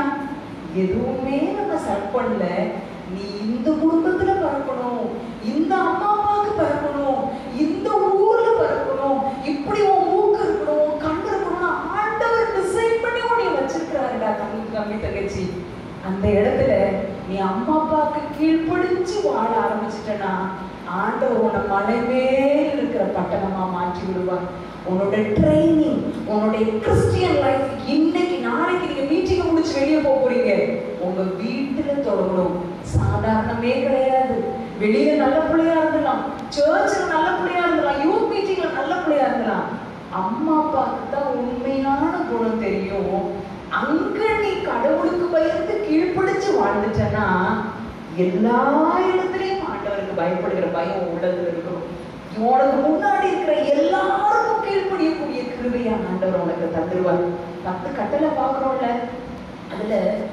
எதுவுமே நம்ம செலக்ட் பண்ணல நீ இந்த குடும்பத்துல பிறக்கணும் இந்த அம்மா அப்பாவுக்கு பிறக்கணும் இந்த ஊர்ல பிறக்கணும் இப்படி உன் மூக்கு இருக்கணும் உன் கண்ணு இருக்கணும்னு ஆண்டவர் டிசைன் பண்ணி உன்னை வச்சிருக்கிறாருடா தம்பி தம்பி தங்கச்சி அந்த இடத்துல நீ அம்மா அப்பாவுக்கு கீழ்ப்படிஞ்சு வாழ ஆரம்பிச்சிட்டனா ஆண்டவர் உன்னை மலை மேல் இருக்கிற பட்டணமா மாற்றி விடுவார் உன்னோட ட்ரைனிங் உன்னுடைய கிறிஸ்டியன் லைஃப் இன்னைக்கு நாளைக்கு நீங்க மீட்டிங் முடிச்சு வெளியே போக போறீங்க உங்க வீட்டுல தொடங்கணும் சாதாரணமே கிடையாது வெளியில நல்ல பிள்ளையா இருந்தலாம் சர்ச்சில் நல்ல பிள்ளையா இருந்தலாம் யூத் மீட்டிங்ல நல்ல பிள்ளையா இருந்தலாம் அம்மா அப்பாவுக்கு தான் உண்மையான குணம் தெரியும் அங்க நீ கடவுளுக்கு பயந்து கீழ்ப்பிடிச்சு வாழ்ந்துட்டனா எல்லா இடத்துலயும் ஆண்டவருக்கு பயப்படுகிற பயம் உன் உள்ளத்துல இருக்கும் உனக்கு முன்னாடி இருக்கிற எல்லாருக்கும் கீழ்ப்படியக்கூடிய கிருபையா ஆண்டவர் உனக்கு தந்துருவார் பத்து கட்டளை பாக்குறோம்ல அதுல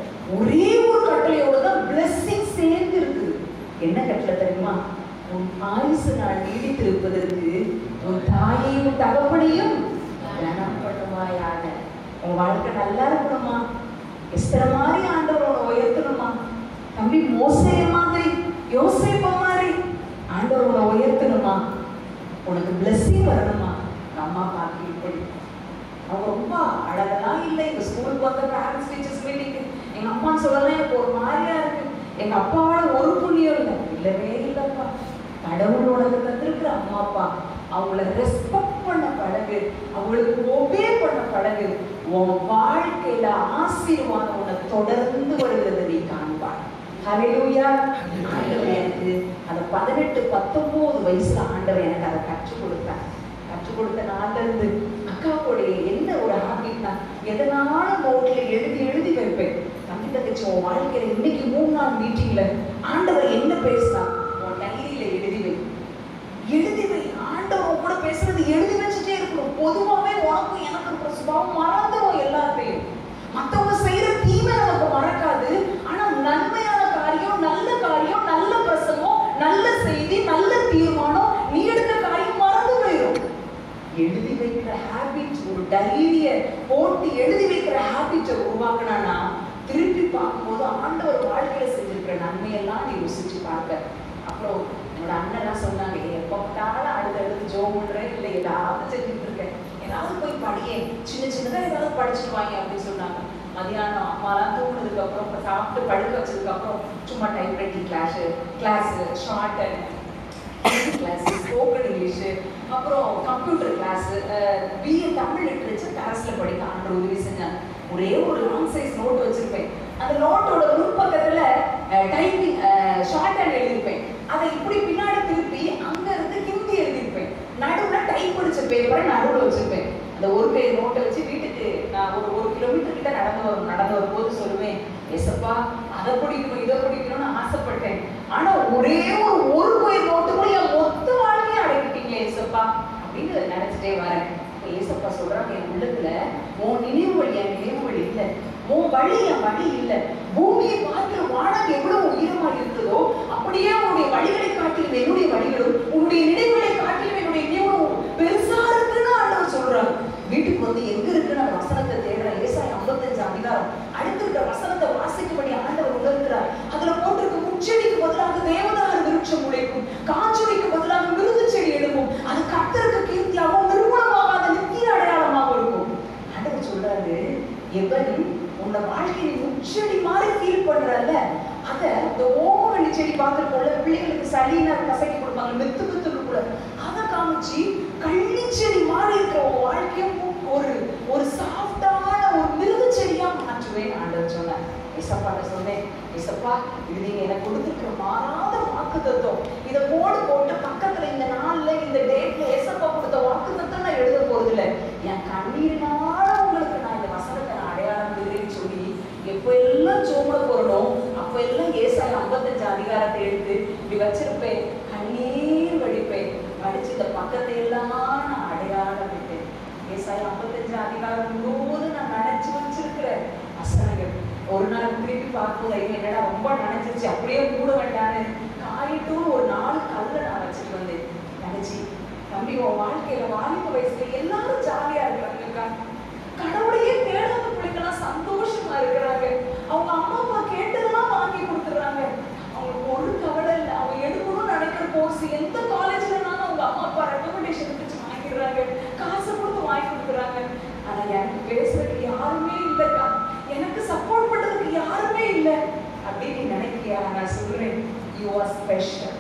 ஒரே ஒரு கட்டளையோட தான் blessing சேர்ந்து இருக்குது என்ன கட்டளை தெரியுமா உன் ஆயுசு நாள் நீடித்திருப்பதற்கு உன் தாயையும் தகப்பனையும் கனம் பண்ணுவாயாக உன் வாழ்க்கை நல்லா இருக்கணுமா எஸ்தர மாதிரி ஆண்டவர் உன்னை உயர்த்தணுமா தம்பி மோசைய மாதிரி யோசேப்ப மாதிரி ஆண்டவர் உன்னை உயர்த்தணுமா உனக்கு blessing வரணுமா உங்க அம்மா அப்பா கீழ்ப்படி அவங்க ரொம்ப அழகெல்லாம் இல்லை எங்க ஸ்கூலுக்கு வந்த பேரண்ட்ஸ் டீச்சர்ஸ் மீட்டிங் எங்க அம்மா சொல்லலாம் எனக்கு ஒரு மாதிரியா இருக்கு எங்க அப்பாவோட ஒரு புண்ணியம் இல்லை இல்லவே இல்லப்பா கடவுள் உனக்கு தந்திருக்கிற அம்மா அப்பா அவங்கள ரெஸ்பெக்ட் பண்ண பழகு அவங்களுக்கு ஒபே பண்ண பழகு உன் வாழ்க்கையில ஆசீர்வாதம் உன்னை தொடர்ந்து வருகிறது நீ காண்பாய் ஹalleluya ஆண்டவர் எனக்கு அந்த பதினெட்டு பத்தொன்பது வயசுல ஆண்டவர் எனக்கு அதை கற்றுக் கொடுத்தார் கற்றுக் கொடுத்த நாள்ல இருந்து அக்காவுடைய என்ன ஒரு ஹாபிட்னா எதனால நோட்ல எழுதி எழுதி வைப்பேன் தம்பி தங்கச்சி உன் வாழ்க்கையில இன்னைக்கு மூணு நாள் மீட்டிங்ல ஆண்டவர் என்ன பேசினா உன் டைரியில எழுதி வை எழுதி வை ஆண்டவர் உன் கூட பேசுறது எழுதி வச்சுட்டே இருக்கணும் பொதுவாவே உனக்கும் எனக்கு இருக்கிற சுபாவம் மறந்துடும் எல்லாத்தையும் மத்தவங்க செய்யற தீமை நமக்கு மறக்காது ஆனா நன்மையான காரியம் நல்ல காரியம் நல்ல பிரசங்கம் நல்ல செய்தி நல்ல தீர்மானம் நீ எடுத்த காரியம் மறந்து போயிடும் எழுதி வைக்கிற ஹாபிட் ஒரு டைரிய போட்டு எழுதி வைக்கிற ஹாபிட்டை உருவாக்குனானா திருப்பி பார்க்கும்போது ஆண்டவர் வாழ்க்கையில செஞ்சிருக்கிற நன்மையெல்லாம் நீ ருசிச்சு பார்க்க அப்புறம் என்னோட அண்ணன்லாம் சொன்னாங்க "ஏய், எப்ப பார்த்தாலும் அடுத்தடுத்து ஜோ பண்றேன் இல்லை ஏதாவது செஞ்சுட்டு இருக்கேன் ஏதாவது போய் படியே சின்ன சின்னதா ஏதாவது படிச்சுட்டு வாங்க அப்படின்னு சொன்னாங்க மதியானம் அம்மாலாம் தூங்குனதுக்கு அப்புறம் இப்ப சாப்பிட்டு படுக்க வச்சதுக்கு அப்புறம் சும்மா type writing class class short class spoken English அப்புறம் computer class BA Tamil literature கிளாஸ்ல படிக்க ஆண்டு உதவி செஞ்சாங்க ஒரே ஒரு லாங் சைஸ் நோட் வச்சிருப்பேன் அந்த நோட்டோட முன்பக்கத்துல டைப்பிங் ஷார்ட் ஹேண்ட் எழுதியிருப்பேன் அதை இப்படி பின்னாடி திருப்பி அங்க இருந்து ஹிந்தி எழுதியிருப்பேன் நடுவுல டைப் படிச்ச பேப்பரை நடுவுல வச்சிருப்பேன் அந்த ஒரு பேர் நோட்டை வச்சு வீட்டுக்கு நான் ஒரு ஒரு கிலோமீட்டர் கிட்ட நடந்து வரும் நடந்து வரும்போது சொல்லுவேன் எசப்பா அதை பிடிக்கணும் இதை பிடிக்கணும்னு ஆசைப்பட்டேன் ஆனா ஒரே ஒரு ஒரு பேர் நோட்டு கூட என் மொத்த வாழ்க்கையை அடக்கிட்டீங்களே எசப்பா அப்படின்னு நினைச்சிட்டே வரேன் இப்ப ஏசப்பா சொல்றாங்க என் உள்ளத்துல உன் நினைவு வழி என் நினைவு வழி இல்லை உன் வழி என் வழி இல்லை பூமியை பார்க்கிற வானம் எவ்வளவு உயரமா இருக்குதோ அப்படியே உன்னுடைய வழிகளை காட்டிலும் என்னுடைய வழிகளும் உன்னுடைய நினைவுகளை காட்டிலும் என்னுடைய நினைவும் பெருசா இருக்குன்னு ஆண்டவர் சொல்றாங்க வீட்டுக்கு வந்து எங்க இருக்குன்னு அந்த வசனத்தை தேடுறேன் ஏசாய் ஐம்பத்தஞ்சு அதிகாரம் அடுத்து இருக்கிற வசனத்தை வாசிக்கும்படி ஆண்டவர் உணர்கிறார் அதுல போட்டிருக்க முச்செடிக்கு பதிலாக தேவதார விருட்சம் உழைக்கும் காஞ்சொடிக்கு பதிலாக மிருது செடி எழுப்பும் அது கத்தருக்கு கீர்த்தியாகவும் நிர்மூலமாகாத நித்திய அடையாளமாக இருக்கும் ஆண்டவர் சொல்றாரு எவன் உன்னை வாழ்க்கையை முச்செடி மாதிரி ஃபீல் பண்றல்ல அத இந்த ஓமவள்ளி செடி பார்த்துருக்கோம்ல பிள்ளைகளுக்கு சளினா கசக்கி கொடுப்பாங்க மெத்து மெத்து கூட அதை காமிச்சு கள்ளி செடி மாதிரி இருக்கிற உன் வாழ்க்கையை ஒரு ஒரு சாஃப்டான ஒரு மிருது செடியா மாற்றுவேன் ஆண்டவர் சொன்னார் இசப்பாட்ட சொன்னேன் இசப்பா இது நீங்க எனக்கு கொடுத்துருக்கிற மாறாத வாக்கு தத்துவம் இதை போடு போட்டு பக்கத்துல இந்த நாள்ல இந்த டேட்ல ஏசப்பா கொடுத்த வாக்கு தத்துவம் நான் எழுத போறது இல்ல என் கண்ணீரினால உங்களுக்கு நான் இந்த வசனத்தை நான் அடையாளம் விடுறேன்னு சொல்லி எப்போ எல்லாம் சோமட போறணும் அப்ப எல்லாம் ஏசாய் ஐம்பத்தஞ்சு அதிகாரத்தை எடுத்து இப்படி வச்சிருப்பேன் கண்ணீர் வடிப்பேன் வடிச்சு இந்த பக்கத்தை எல்லாம் நான் அடையாளம் விட்டேன் ஏசாய் ஐம்பத்தஞ்சு அதிகாரம் முழுவதும் நான் நினைச்சு வச்சிருக்கிற வசனங்கள் ஒரு நாள் திருப்பி பார்க்கும்போது ஐயோ என்னடா ரொம்ப நினைச்சிருச்சு அப்படியே மூட வேண்டான்னு காயிட்டு ஒரு நாலு கல்ல நான் வச்சுட்டு வந்தேன் நினைச்சு தம்பி உன் வாழ்க்கையில வாலிப வயசுல எல்லாரும் ஜாலியா இருக்கிறாங்கக்கா கடவுளையே தேட இல்லையா நான் சொல்றேன் you are special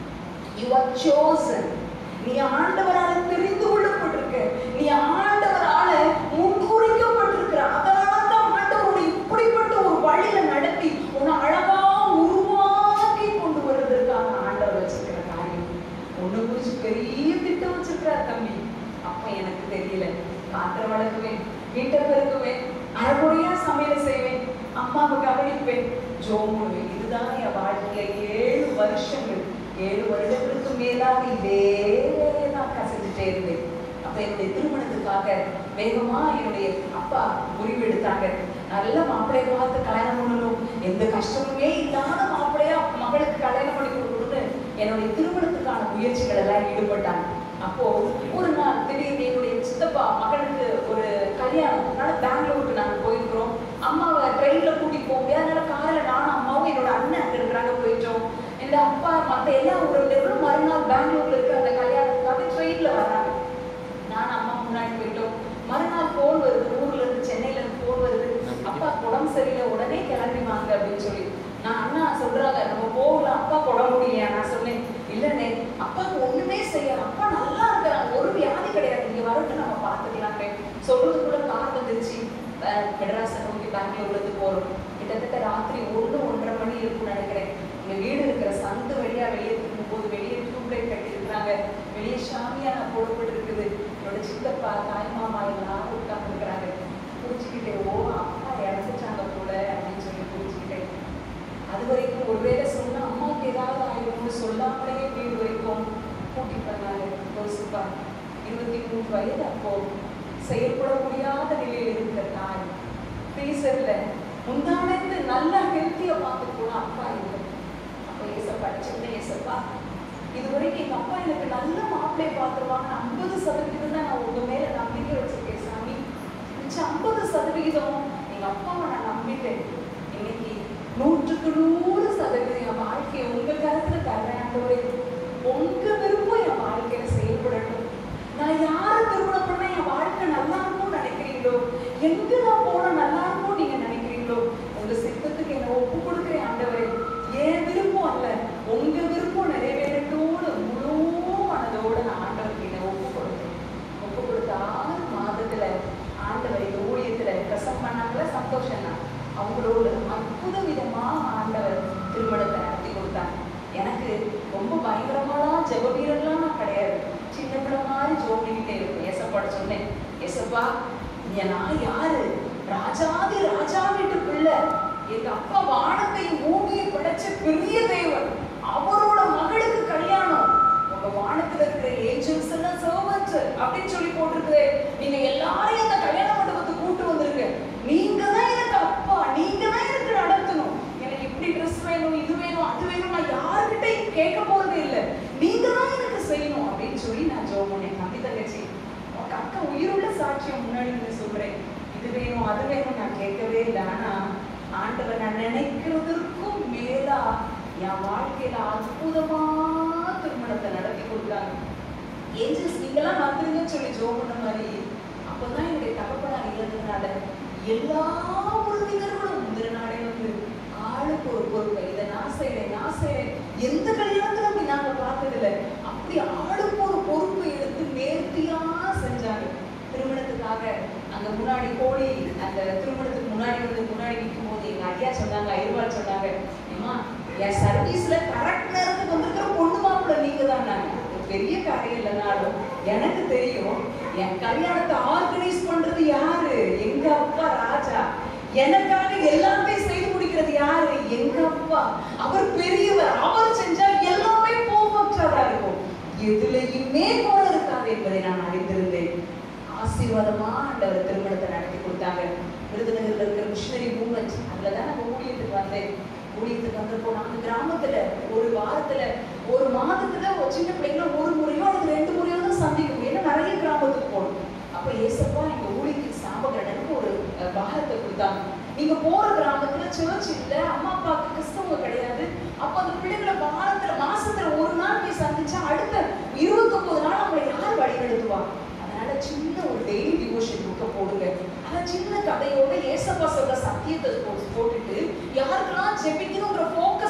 you are chosen நீ ஆண்டவரால தெரிந்து கொள்ளப்பட்டிருக்க நீ ஆண்டவரால முன்குறிக்கப்பட்டிருக்கிற அதனால தான் ஆண்டவர் உன்னை இப்படிப்பட்ட ஒரு வழியில நடத்தி உன்னை அழகா உருவாக்கி கொண்டு வருவதற்காக ஆண்டவர் வச்சிருக்கிற காரியம் ஒண்ணு குறிச்சு பெரிய திட்டம் வச்சிருக்கிறார் தம்பி அப்ப எனக்கு தெரியல பாத்திரம் வளர்க்குவேன் வீட்டை பெருக்குவேன் அரைமுறையா சமையல் செய்வேன் அம்மாவை கவனிப்பேன் ஜோமுடுவேன் இதுதான் என் வாழ்க்கையில ஏழு வருஷங்கள் ஏழு வருடங்களுக்கு மேலாக இதே நான் கசஞ்சுட்டே இருந்தேன் அப்ப என்னுடைய திருமணத்துக்காக வேகமா என்னுடைய அப்பா முடிவு எடுத்தாங்க நல்ல மாப்பிள்ளைய பார்த்து கல்யாணம் பண்ணணும் எந்த கஷ்டமுமே இல்லாத மாப்பிள்ளையா மகளுக்கு கல்யாணம் பண்ணி கொடுக்கணும்னு என்னுடைய திருமணத்துக்கான முயற்சிகள் எல்லாம் ஈடுபட்டாங்க அப்போ ஒரு நாள் திடீர்னு என்னுடைய சித்தப்பா மகனுக்கு ஒரு கல்யாணம் அதனால பெங்களூருக்கு நாங்க போயிருக்கிறோம் அம்மாவை ட்ரெயின்ல கூட்டிட்டு போக முடியாது அதனால காலையில நானும் அம்மாவும் என்னோட அண்ணன் அங்க இருக்கிறாங்க போயிட்டோம் இந்த அப்பா மத்த எல்லா உறவினர்களும் மறுநாள் பெங்களூர்ல இருக்க அந்த கல்யாணத்துக்காக ட்ரெயின்ல வர்றாங்க நான் அம்மா முன்னாடி போயிட்டோம் மறுநாள் போன் வருது ஊர்ல இருந்து சென்னையில இருந்து போன் வருது அப்பா உடம்பு சரியில்லை உடனே கிளம்பி வாங்க அப்படின்னு சொல்லி நான் அண்ணா சொல்றாங்க நம்ம போகலாம் அப்பா உடம்பு முடியலையா நான் சொன்னேன் இல்லண்ணே அப்பாவுக்கு ஒண்ணுமே செய்யல அப்பா நல்லா இருக்கிறாங்க ஒரு வியாதி கிடையாது இங்க வரட்டும் நம்ம பார்த்துக்கலாமே சொல்றதுக்குள்ள கார் வந்துருச்சு அஹ் மெட்ராஸை நோக்கி பெங்களூர்ல இருந்து போறோம் கிட்டத்தட்ட ராத்திரி ஒண்ணு ஒன்றரை மணி இருக்கும்னு நினைக்கிறேன் எங்க வீடு இருக்கிற சந்து வழியா வெளியே திரும்பும் போது வெளியே டியூப்லைட் கட்டி இருக்கிறாங்க வெளியே ஷாமியானா போடப்பட்டு இருக்குது என்னோட சித்தப்பா தாய் மாமா எல்லாரும் உட்கார்ந்து இருக்கிறாங்க புரிஞ்சுக்கிட்டே ஓ அப்பா இறந்துட்டாங்க போல அப்படின்னு சொல்லி புரிஞ்சுக்கிட்டேன் அது வரைக்கும் ஒருவேளை சொன்னா அம்மாவுக்கு ஏதாவது ஆயிடும்னு சொல்லாமலே வீடு வரைக்கும் கூட்டி பண்ணாங்க யோசிப்பா இருபத்தி மூன்று வயது அப்போ செயல்பட முடியாத நிலையில் இருக்கிற தாய் ஃப்ரீசர்ல முந்தானத்து நல்லா ஹெல்த்தியா பார்த்து போன அப்பா இல்லை அப்போ ஏசப்பா சின்ன ஏசப்பா இது வரைக்கும் எங்க அப்பா எனக்கு நல்ல மாப்பிள்ளையை பார்த்துருவாங்க ஐம்பது சதவீதம் தான் நான் உங்க மேல நம்பிக்கை வச்சிருக்கேன் சாமி மிச்சம் ஐம்பது சதவிகிதம் எங்க அப்பாவை நான் நம்பிட்டேன் இன்னைக்கு நூற்றுக்கு நூறு சதவீதம் என் வாழ்க்கையை உங்க கருத்துல தர்றேன் ஆண்டவரே உங்க விருப்பம் என் வாழ்க்கையில செயல்படட்டும் நான் யாரை திருமணம் பண்ணா என் வாழ்க்கை நல்லா இருக்கும்னு நினைக்கிறீங்களோ எங்க நான் போனா நல்லா இருக்கும் நீங்க நினைக்கிறீங்களோ உங்க சித்தத்துக்கு என்ன ஒப்பு கொடுக்குறேன் ஆண்டவரே என் விருப்பம் அல்ல உங்க விருப்பம் நிறைவேறட்டோடு முழு மனதோட நான் ஆண்டவருக்கு என்ன ஒப்பு கொடுத்தேன் ஒப்பு கொடுத்த ஆறு மாதத்துல ஆண்டவர் இந்த ஊழியத்துல பிரசம் பண்ணாங்கள சந்தோஷம் தான் அவங்களோட அற்புத விதமா ஆண்டவர் திருமணத்தை நடத்தி கொடுத்தாங்க எனக்கு ரொம்ப பயங்கரமாலாம் ஜெப வீரர்லாம் நான் கிடையாது சின்ன பிள்ளை மாதிரி ஜோடிக்கிட்டே இருக்கும் எசப்பாட சொன்னேன் எசப்பா இங்க நான் யாரு ராஜாதி ராஜா வீட்டு பிள்ளை எங்க அப்பா வானத்தையும் பூமியை படைச்ச பெரிய தேவன் அவரோட மகளுக்கு கல்யாணம் உங்க வானத்துல இருக்கிற ஏஞ்சல்ஸ் எல்லாம் சர்வன்ட் அப்படின்னு சொல்லி போட்டிருக்கு நீங்க எல்லாரையும் அந்த கல்யாண மண்டபத்துக்கு கூட்டு வந்திருக்க நீங்க தான் எனக்கு அப்பா நீங்க தான் எனக்கு நடத்தணும் எனக்கு இப்படி ட்ரெஸ் வேணும் இது வேணும் அது வேணும் நான் யாருக்கிட்டையும் கேட்க போறது இல்ல நீங்க தான் எனக்கு செய்யணும் அப்படின்னு சொல்லி நான் ஜோம் பண்ணேன் நம்பி தங்கச்சி உங்க அக்கா உயிருள்ள சாட்சியம் முன்னாடி வந்து சொல்றேன் இது வேணும் அது வேணும் நான் கேட்கவே இல்லை ஆனா ஆண்டவர் நான் நினைக்கிறதற்கும் மேலா என் வாழ்க்கையில அற்புதமா திருமணத்தை நடத்தி கொடுத்தாங்க ஏஞ்சல்ஸ் நீங்களாம் வந்துருங்கன்னு சொல்லி ஜோ பண்ண மாதிரி அப்பதான் என்னுடைய தகப்பனார் இழந்ததுனால எல்லா உறவினர்களும் முந்தின நாளே வந்து ஆளுக்கு ஒரு பொறுப்பை இதை நான் செய்றேன் நான் செய்றேன் எந்த கல்யாணத்துல அப்படி நாங்க பார்த்ததில்ல அப்படி ஆளுக்கு ஒரு பொறுப்பை எடுத்து நேர்த்தியா செஞ்சாங்க திருமணத்துக்காக அங்க முன்னாடி கோழி அந்த திருமணத்துக்கு முன்னாடி வந்து முன்னாடி நிற்கும் போது எங்க ஐயா சொன்னாங்க ஐயர்வாள் சொன்னாங்க ஏமா என் சர்வீஸ்ல கரெக்ட் நேரத்துக்கு வந்திருக்கிற பொண்ணு மாப்பிள்ள நீங்க தான் நாங்க பெரிய காரியம் இல்லைனாலும் எனக்கு தெரியும் என் கல்யாணத்தை ஆர்கனைஸ் பண்றது யாரு எங்க அப்பா ராஜா எனக்காக எல்லாமே செய்து முடிக்கிறது யாரு எங்க அப்பா அவர் பெரியவர் அவர் செஞ்சால் எல்லாமே போவற்றதா இருக்கும் எதுலையுமே போல இருக்காது என்பதை நான் அறிந்திருந்தேன் ஆசீர்வாதமா ஆண்டவர் திருமணத்தை நடத்தி கொடுத்தாங்க விருதுநகர்ல இருக்கிற மிஷினரி மூமெண்ட் அதுலதான் நம்ம ஊழியத்துக்கு வந்தேன் ஊழியத்துக்கு வந்தப்போ நாங்க கிராமத்துல ஒரு வாரத்துல ஒரு மாதத்துல ஒரு சின்ன பிள்ளைங்கள ஒரு முறையோ அல்லது ரெண்டு முறையோ தான் சந்திக்க முடியும் ஏன்னா நிறைய கிராமத்துக்கு போகணும் அப்ப ஏசப்பா எங்க ஊழியத்துக்கு சாபகரனுக்கு ஒரு அஹ், பாரத்தை கொடுத்தாங்க நீங்க போற கிராமத்துல சர்ச் இல்ல அம்மா அப்பாவுக்கு கிறிஸ்தவங்க கிடையாது அப்ப அந்த பிள்ளைங்களை வாரத்துல மாசத்துல ஒரு நாள் போய் சந்திச்சா அடுத்த இருபத்தொன்பது நாள் அவங்களை யார் வழி நடத்துவா அதனால சின்ன ஒரு டெய்லி டிவோஷன் புக்கை போடுங்க அந்த சின்ன கதையோட ஏசப்பா சொல்ற சத்தியத்தை போ- போட்டுட்டு யாருக்கெல்லாம் ஜெபிக்கணுங்கிற ஃபோக்கஸை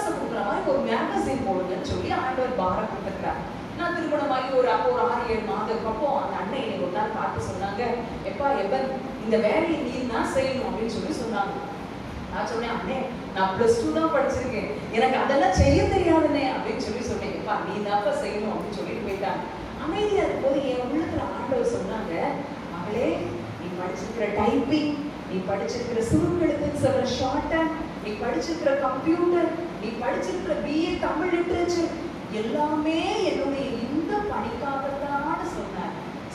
மாதிரி ஒரு மேகசின் போடுங்கன்னு சொல்லி ஆண்டவர் பாரம் கொடுத்துக்கிறார் நான் திருமணமாகி ஒரு அப்போ ஒரு ஆறு ஏழு மாதம் அப்புறம் அந்த அண்ணன் என்னை ஒரு நாள் பார்த்து சொன்னாங்க எப்பா எப்ப இந்த வேலையை நீ தான் செய்யணும் அப்படின்னு சொல்லி சொன்னாங்க நான் சொன்னேன் அண்ணே நான் பிளஸ் டூ தான் படிச்சிருக்கேன் எனக்கு அதெல்லாம் செய்ய தெரியாதுண்ணே அப்படின்னு சொல்லி சொன்னேன் எப்பா நீ தான்ப்பா செய்யணும் அப்படின்னு சொல்லிட்டு போயிட்டாங்க அமைதியா இருக்கும்போது என் உள்ளத்துல ஆண்டவர் சொன்னாங்க மகளே நீ படிச்சிருக்கிற டைப்பிங் நீ படிச்சிருக்கிற சுருக்கெழுத்துன்னு சொல்ற ஷார்ட் ஹேண்ட் நீ படிச்சிருக்கிற கம்ப்யூட்டர் நீ படிச்சிருக்கிற பிஏ தமிழ் லிட்ரேச்சர் எல்லாமே என்னுடைய இந்த பணிக்காகத்தான் சொன்னார்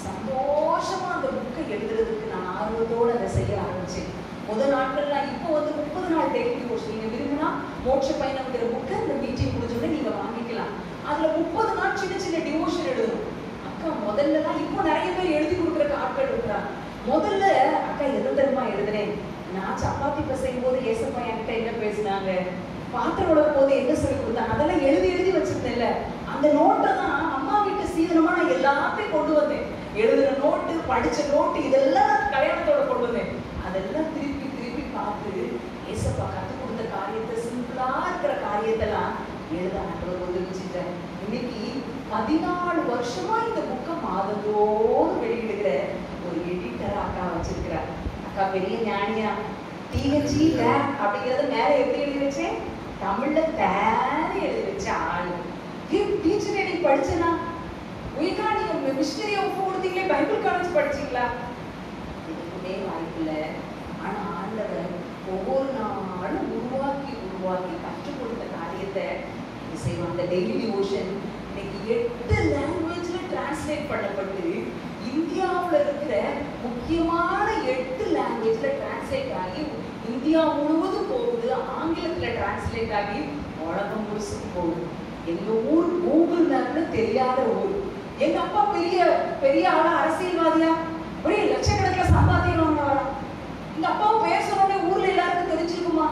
சந்தோஷமா அந்த புக்கை எழுதுறதுக்கு நான் ஆர்வத்தோட அதை செய்ய ஆரம்பிச்சேன் முதல் நாட்கள் நான் இப்போ வந்து முப்பது நாள் டெய்லி கோர்ஸ் நீங்க விரும்பினா மோட்ச பயணம்ங்கிற புக்கை இந்த மீட்டிங் முடிஞ்சோடனே நீங்க வாங்கிக்கலாம் அதுல முப்பது நாள் சின்ன சின்ன டிவோஷன் எழுதணும் அக்கா முதல்ல தான் இப்போ நிறைய பேர் எழுதி கொடுக்குறக்கு ஆட்கள் இருக்கிறாங்க முதல்ல அக்கா எது தெரியுமா எழுதுனேன் நான் சப்பாத்தி பசையும் போது ஏசப்பா என்கிட்ட என்ன பேசினாங்க பாத்திரம் உலகும் போது என்ன சொல்லி கொடுத்தாங்க அதெல்லாம் எழுதி எழுதி வச்சிருந்தேன்ல அந்த நோட்டை தான் அம்மா வீட்டு சீதனமா நான் எல்லாத்தையும் கொண்டு வந்தேன் எழுதுன நோட்டு படிச்ச நோட்டு இதெல்லாம் நான் கல்யாணத்தோட கொண்டு வந்தேன் அதெல்லாம் திருப்பி திருப்பி பார்த்து ஏசப்பா கற்றுக் கொடுத்த காரியத்தை சிம்பிளா இருக்கிற காரியத்தெல்லாம் எழுத ஆண்டவர் உதவிச்சுட்டேன் இன்னைக்கு பதினாலு வருஷமா இந்த புக்கை மாதந்தோடு வெளியிடுகிற ஒரு எடிட்டர் அக்கா வச்சிருக்கிறார் அக்கா பெரிய ஞானியா டிஹெச்இ லேப் அப்படிங்கறத மேல எப்படி எழுதி வச்சேன் தமிழ்ல தேனி எழுதி வச்ச ஆளு டீச்சர் நீ படிச்சனா உயிர்கா நீங்க மிஷினரி ஆஃப் கொடுத்தீங்களே பைபிள் காலேஜ் படிச்சீங்களா இதுக்குமே வாய்ப்பு இல்லை ஆனா ஆண்டவர் ஒவ்வொரு நாளும் உருவாக்கி உருவாக்கி கற்றுக் கொடுத்த காரியத்தை இது செய்வோம் அந்த டெய்லி டிவோஷன் இன்னைக்கு எட்டு லாங்குவேஜ்ல டிரான்ஸ்லேட் பண்ணப்பட்டு இந்தியாவுல இருக்கிற முக்கியமான எட்டு லாங்குவேஜ்ல டிரான்ஸ்லேட் ஆகி இந்தியா முழுவதும் போகுது ஆங்கிலத்துல டிரான்ஸ்லேட் ஆகி உலகம் முழுசும் போகுது எங்க ஊர் கூகுள் மேப்ல தெரியாத ஊர் எங்க அப்பா பெரிய பெரிய ஆளா அரசியல்வாதியா ஒரே லட்சக்கணக்கில் சம்பாத்தியம் வாங்கினவரா எங்க அப்பாவும் பேசணும்னே ஊர்ல எல்லாருக்கும் தெரிஞ்சிருக்குமா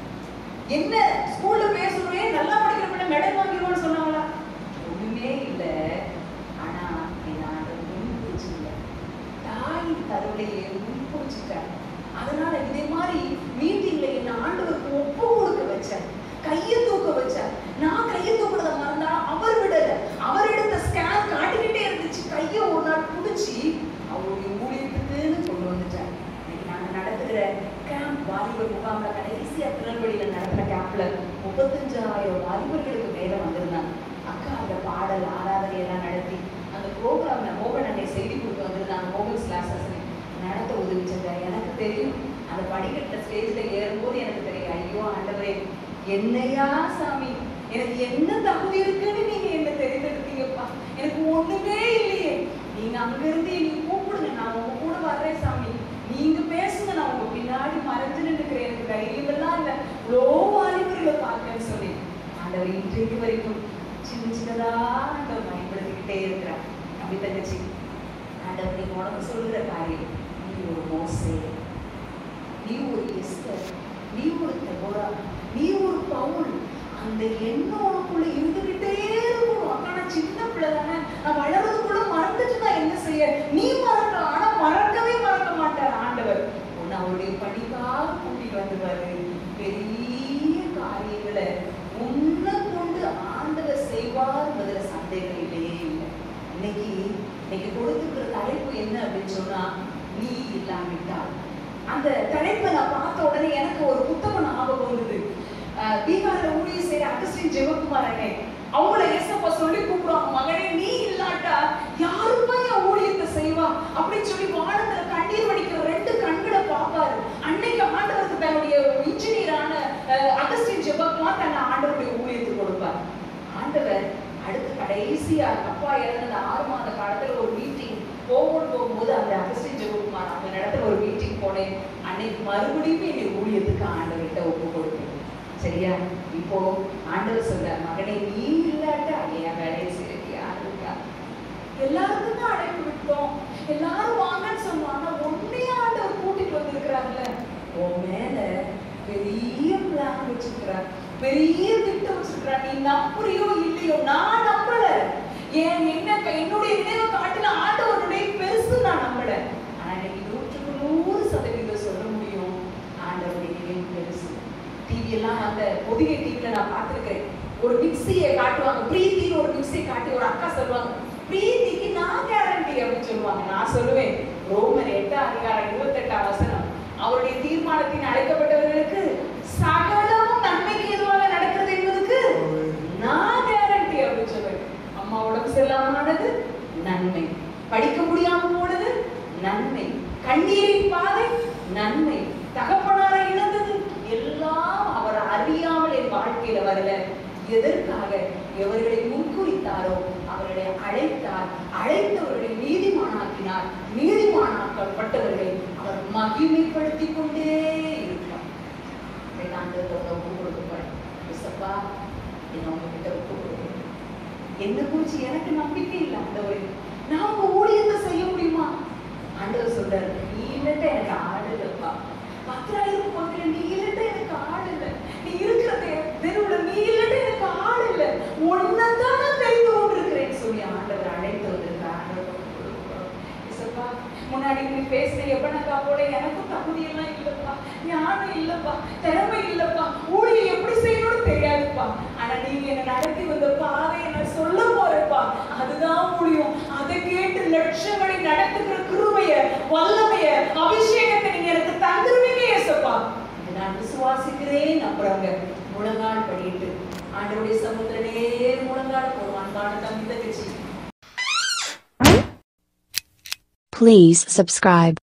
என்ன ஸ்கூல்ல பேசணுமே நல்லா படிக்கிற பிள்ளை மெடல் வாங்கிடுவோம்னு சொன்னாங்களா ஒண்ணுமே இல்ல ஆனா என் ஆண்டவர் முன் பிடிச்சிருந்த தாய் கருவிலையே முன் பிடிச்சிட்டார் அதனால இதே மாதிரி மீட்டிங்ல என்ன ஆண்டவருக்கு ஒப்பு கொடுக்க வச்சார் கையை தூக்க வச்சார் நான் கையை தூக்குறத மறந்தா அவர் விடல அவர் எடுத்த ஸ்கேன் காட்டிக்கிட்டே இருந்துச்சு கையை ஒரு நாள் பிடிச்சி அவருடைய ஊழியத்துக்குன்னு கொண்டு வந்துட்டார் இன்னைக்கு நாங்க நடத்துகிற கேம்ப் வாலிபர் முகாம்ல கடைசியா திருநெல்வேலியில நடத்துற கேம்ப்ல முப்பத்தஞ்சாயிரம் வாலிபர்களுக்கு மேல வந்திருந்தாங்க அக்கா அந்த பாடல் ஆராதனை எல்லாம் நடத்தி அந்த ப்ரோக்ராம்ல மோகன் அன்னை செய்தி கொடுத்து வந்திருந்தாங்க மோகன் கிளாஸஸ் நடத்த உதவிச்சங்க எனக்கு தெரியும் அந்த படிக்கட்ட ஸ்டேஜ்ல ஏறும்போது எனக்கு தெரியும் ஐயோ ஆண்டவரே என்னையா சாமி எனக்கு என்ன தகுதி இருக்குன்னு நீங்க என்ன தெரிந்தெடுத்தீங்கப்பா எனக்கு ஒண்ணுமே இல்லையே நீங்க அங்க இருந்து நீங்க கூப்பிடுங்க நான் உங்க கூட வர்றேன் சாமி நீங்க பேசுங்க நான் உங்க பின்னாடி மறைஞ்சு நின்றுக்கிறேன் எனக்கு தைரியம் எல்லாம் இல்ல இவ்வளோ வாலிபர்களை பார்க்கன்னு சொல்லி ஆண்டவர் இன்றைக்கு வரைக்கும் சின்ன சின்னதா ஆண்டவர் பயன்படுத்திக்கிட்டே இருக்கிறார் அப்படி தங்கச்சி ஆண்டவர் நீங்க உனக்கு சொல்லுற காரியம் நீ ஒரு மோசே நீ ஒரு எஸ்தர் நீ ஒரு தெபோரா நீ ஒரு பவுல் அந்த எண்ணம் உனக்குள்ள இருந்துகிட்டே இருக்கணும் அக்கா நான் சின்ன பிள்ளை தானே நான் வளர்றதுக்குள்ள மறந்துட்டு நான் என்ன செய்ய நீ மறக்கலாம் ஆனா மறக்கவே மறக்க மாட்டார் ஆண்டவர் உன்னை அவருடைய பணிக்காக கூட்டிட்டு வந்துருவாரு பெரிய காரியங்களை உன்னை கொண்டு ஆண்டவர் செய்வார் என்பதுல சந்தேகம் இல்லையே இல்லை இன்னைக்கு இன்னைக்கு கொடுத்துக்கிற தலைப்பு என்ன அப்படின்னு சொன்னா நீ இல்லாவிட்டால் அந்த தலைப்பை நான் பார்த்த உடனே எனக்கு ஒரு புத்தகம் ஞாபகம் வந்தது அஹ் பீகார்ல ஊழியர் செய்யற அகஸ்டின் ஜெவக்குமார் அண்ணே அவங்கள ஏசப்பா சொல்லி கூப்பிடுவாங்க மகனே நீ இல்லாட்டா யாருப்பா என் ஊழியத்தை செய்வா அப்படின்னு சொல்லி வானத்துல கண்ணீர் வடிக்கிற ரெண்டு கண்களை பார்ப்பாரு அன்னைக்கு ஆண்டவருக்கு தன்னுடைய இன்ஜினியரான அகஸ்டின் ஜெபக்குமார் தன்னை ஆண்டவருடைய ஊழியத்துக்கு கொடுப்பார் ஆண்டவர் அடுத்து கடைசியா அப்பா இறந்த அந்த ஆறு மாத காலத்துல ஒரு மீட்டிங் போகணும் போகும்போது அந்த அகஸ்டின் ஜெபக்குமார் அந்த இடத்துல ஒரு மீட்டிங் போனேன் அன்னைக்கு மறுபடியும் என்னை ஊழியத்துக்கு ஆண்டவர்கிட்ட ஒப்பு கொடுத்தேன் சரியா இப்போ ஆண்டவர் சொல்றார் மகனே நீ இல்லாட்ட என் வேலையை செய்யறது யாரு இருக்கா எல்லாருக்கும் தான் அழைப்பு விட்டோம் எல்லாரும் வாங்கன்னு சொன்னாங்க ஒன்னே ஆண்டவர் கூட்டிட்டு வந்திருக்கிறாங்கல்ல உன் மேல பெரிய பிளான் வச்சிருக்கிறார் பெரிய திட்டம் வச்சிருக்கிறார் நீ நம்புறியோ இல்லையோ நான் நம்பல ஏன் என்ன என்னுடைய நினைவை காட்டின ஆண்டவருடைய பெருசு நான் நம்பல ஆனா இன்னைக்கு நூற்றுக்கு நூறு சதவீதம் சொல்ல முடியும் ஆண்டவருடைய நினைவு பெருசு டிவி எல்லாம் அந்த பொதிகை டிவில நான் பார்த்திருக்கிறேன் ஒரு மிக்சியை காட்டுவாங்க பிரீத்தின்னு ஒரு மிக்ஸி காட்டி ஒரு அக்கா சொல்லுவாங்க பிரீத்திக்கு நான் கேரண்டி அப்படின்னு சொல்லுவாங்க நான் சொல்லுவேன் ரோமர் எட்டாம் அதிகாரம் இருபத்தெட்டாம் வசனம் அவருடைய தீர்மானத்தின் அழைக்கப்பட்டவர்களுக்கு சகலமும் நன்மைக்கு எதுவாக நடக்கிறது என்பதுக்கு நான் கேரண்டி அப்படின்னு சொல்லுவேன் அம்மா உடம்பு சரியில்லாமனது நன்மை படிக்க முடியாம போனது நன்மை கண்ணீரின் பாதை நன்மை தகப்பனாரை இழந்தது எல்லாம் அவர் அறியாமல் என் வாழ்க்கையில வரல எதற்காக எவர்களை முன்குறித்தாரோ அவர்களை அழைத்தார் அழைத்தவர்களை நீதிமானாக்கினார் நீதிமானாக்கப்பட்டவர்களை அவர் மகிமைப்படுத்திக் கொண்டே இருப்பார் ஆண்டவர்கிட்ட ஒப்பு கொடுக்கப்படும் இசப்பா என்ன உங்ககிட்ட ஒப்பு கொடுக்கிறேன் என்ன குறிச்சு எனக்கு நம்பிக்கை இல்லை ஆண்டவரே நான் உங்க ஊழியத்தை செய்ய முடியுமா ஆண்டவர் சொல்றாரு நீ இல்லட்ட எனக்கு ஆள் இல்லப்பா பத்திராயிரம் பக்கத்துல நீ இல்லட்ட எனக்கு ஆள் இல்லை நீ இருக்கிற தெ- தெருவுல நீ இல்லட்ட எனக்கு ஆள் இல்லை ஒன்னதான் நான் தெரிந்து கொண்டிருக்கிறேன் சொல்லி ஆண்டவர் அழைத்து வந்திருக்கார் ஆண்டவர் ஒப்பு கொடுக்கிறோம். இசப்பா முன்னாடி நீ பேசுற எப்பனக்கா போல எனக்கும் தகுதி எல்லாம் இல்லப்பா ஞானம் இல்லப்பா திறமை இல்லப்பா ஊழியம் எப்படி செய்யணும்னு தெரியாதுப்பா ஆனா நீங்க என்ன நடத்தி வந்த பாதை என்ன சொல்ல போறப்பா அதுதான் முடியும் அதை கேட்டு லட்சங்களை நடத்துகிற கிருபைய வல்லமைய அபிஷேகத்தை நீங்க எனக்கு தந்துருவீங்க ஏசப்பா இதை நான் விசுவாசிக்கிறேன் நம்புறாங்க முழங்கால் படிட்டு ஆண்டவருடைய சமுத்திரனே முழங்கால் போடுவான் அன்பான தம்பி தங்கச்சி Please subscribe.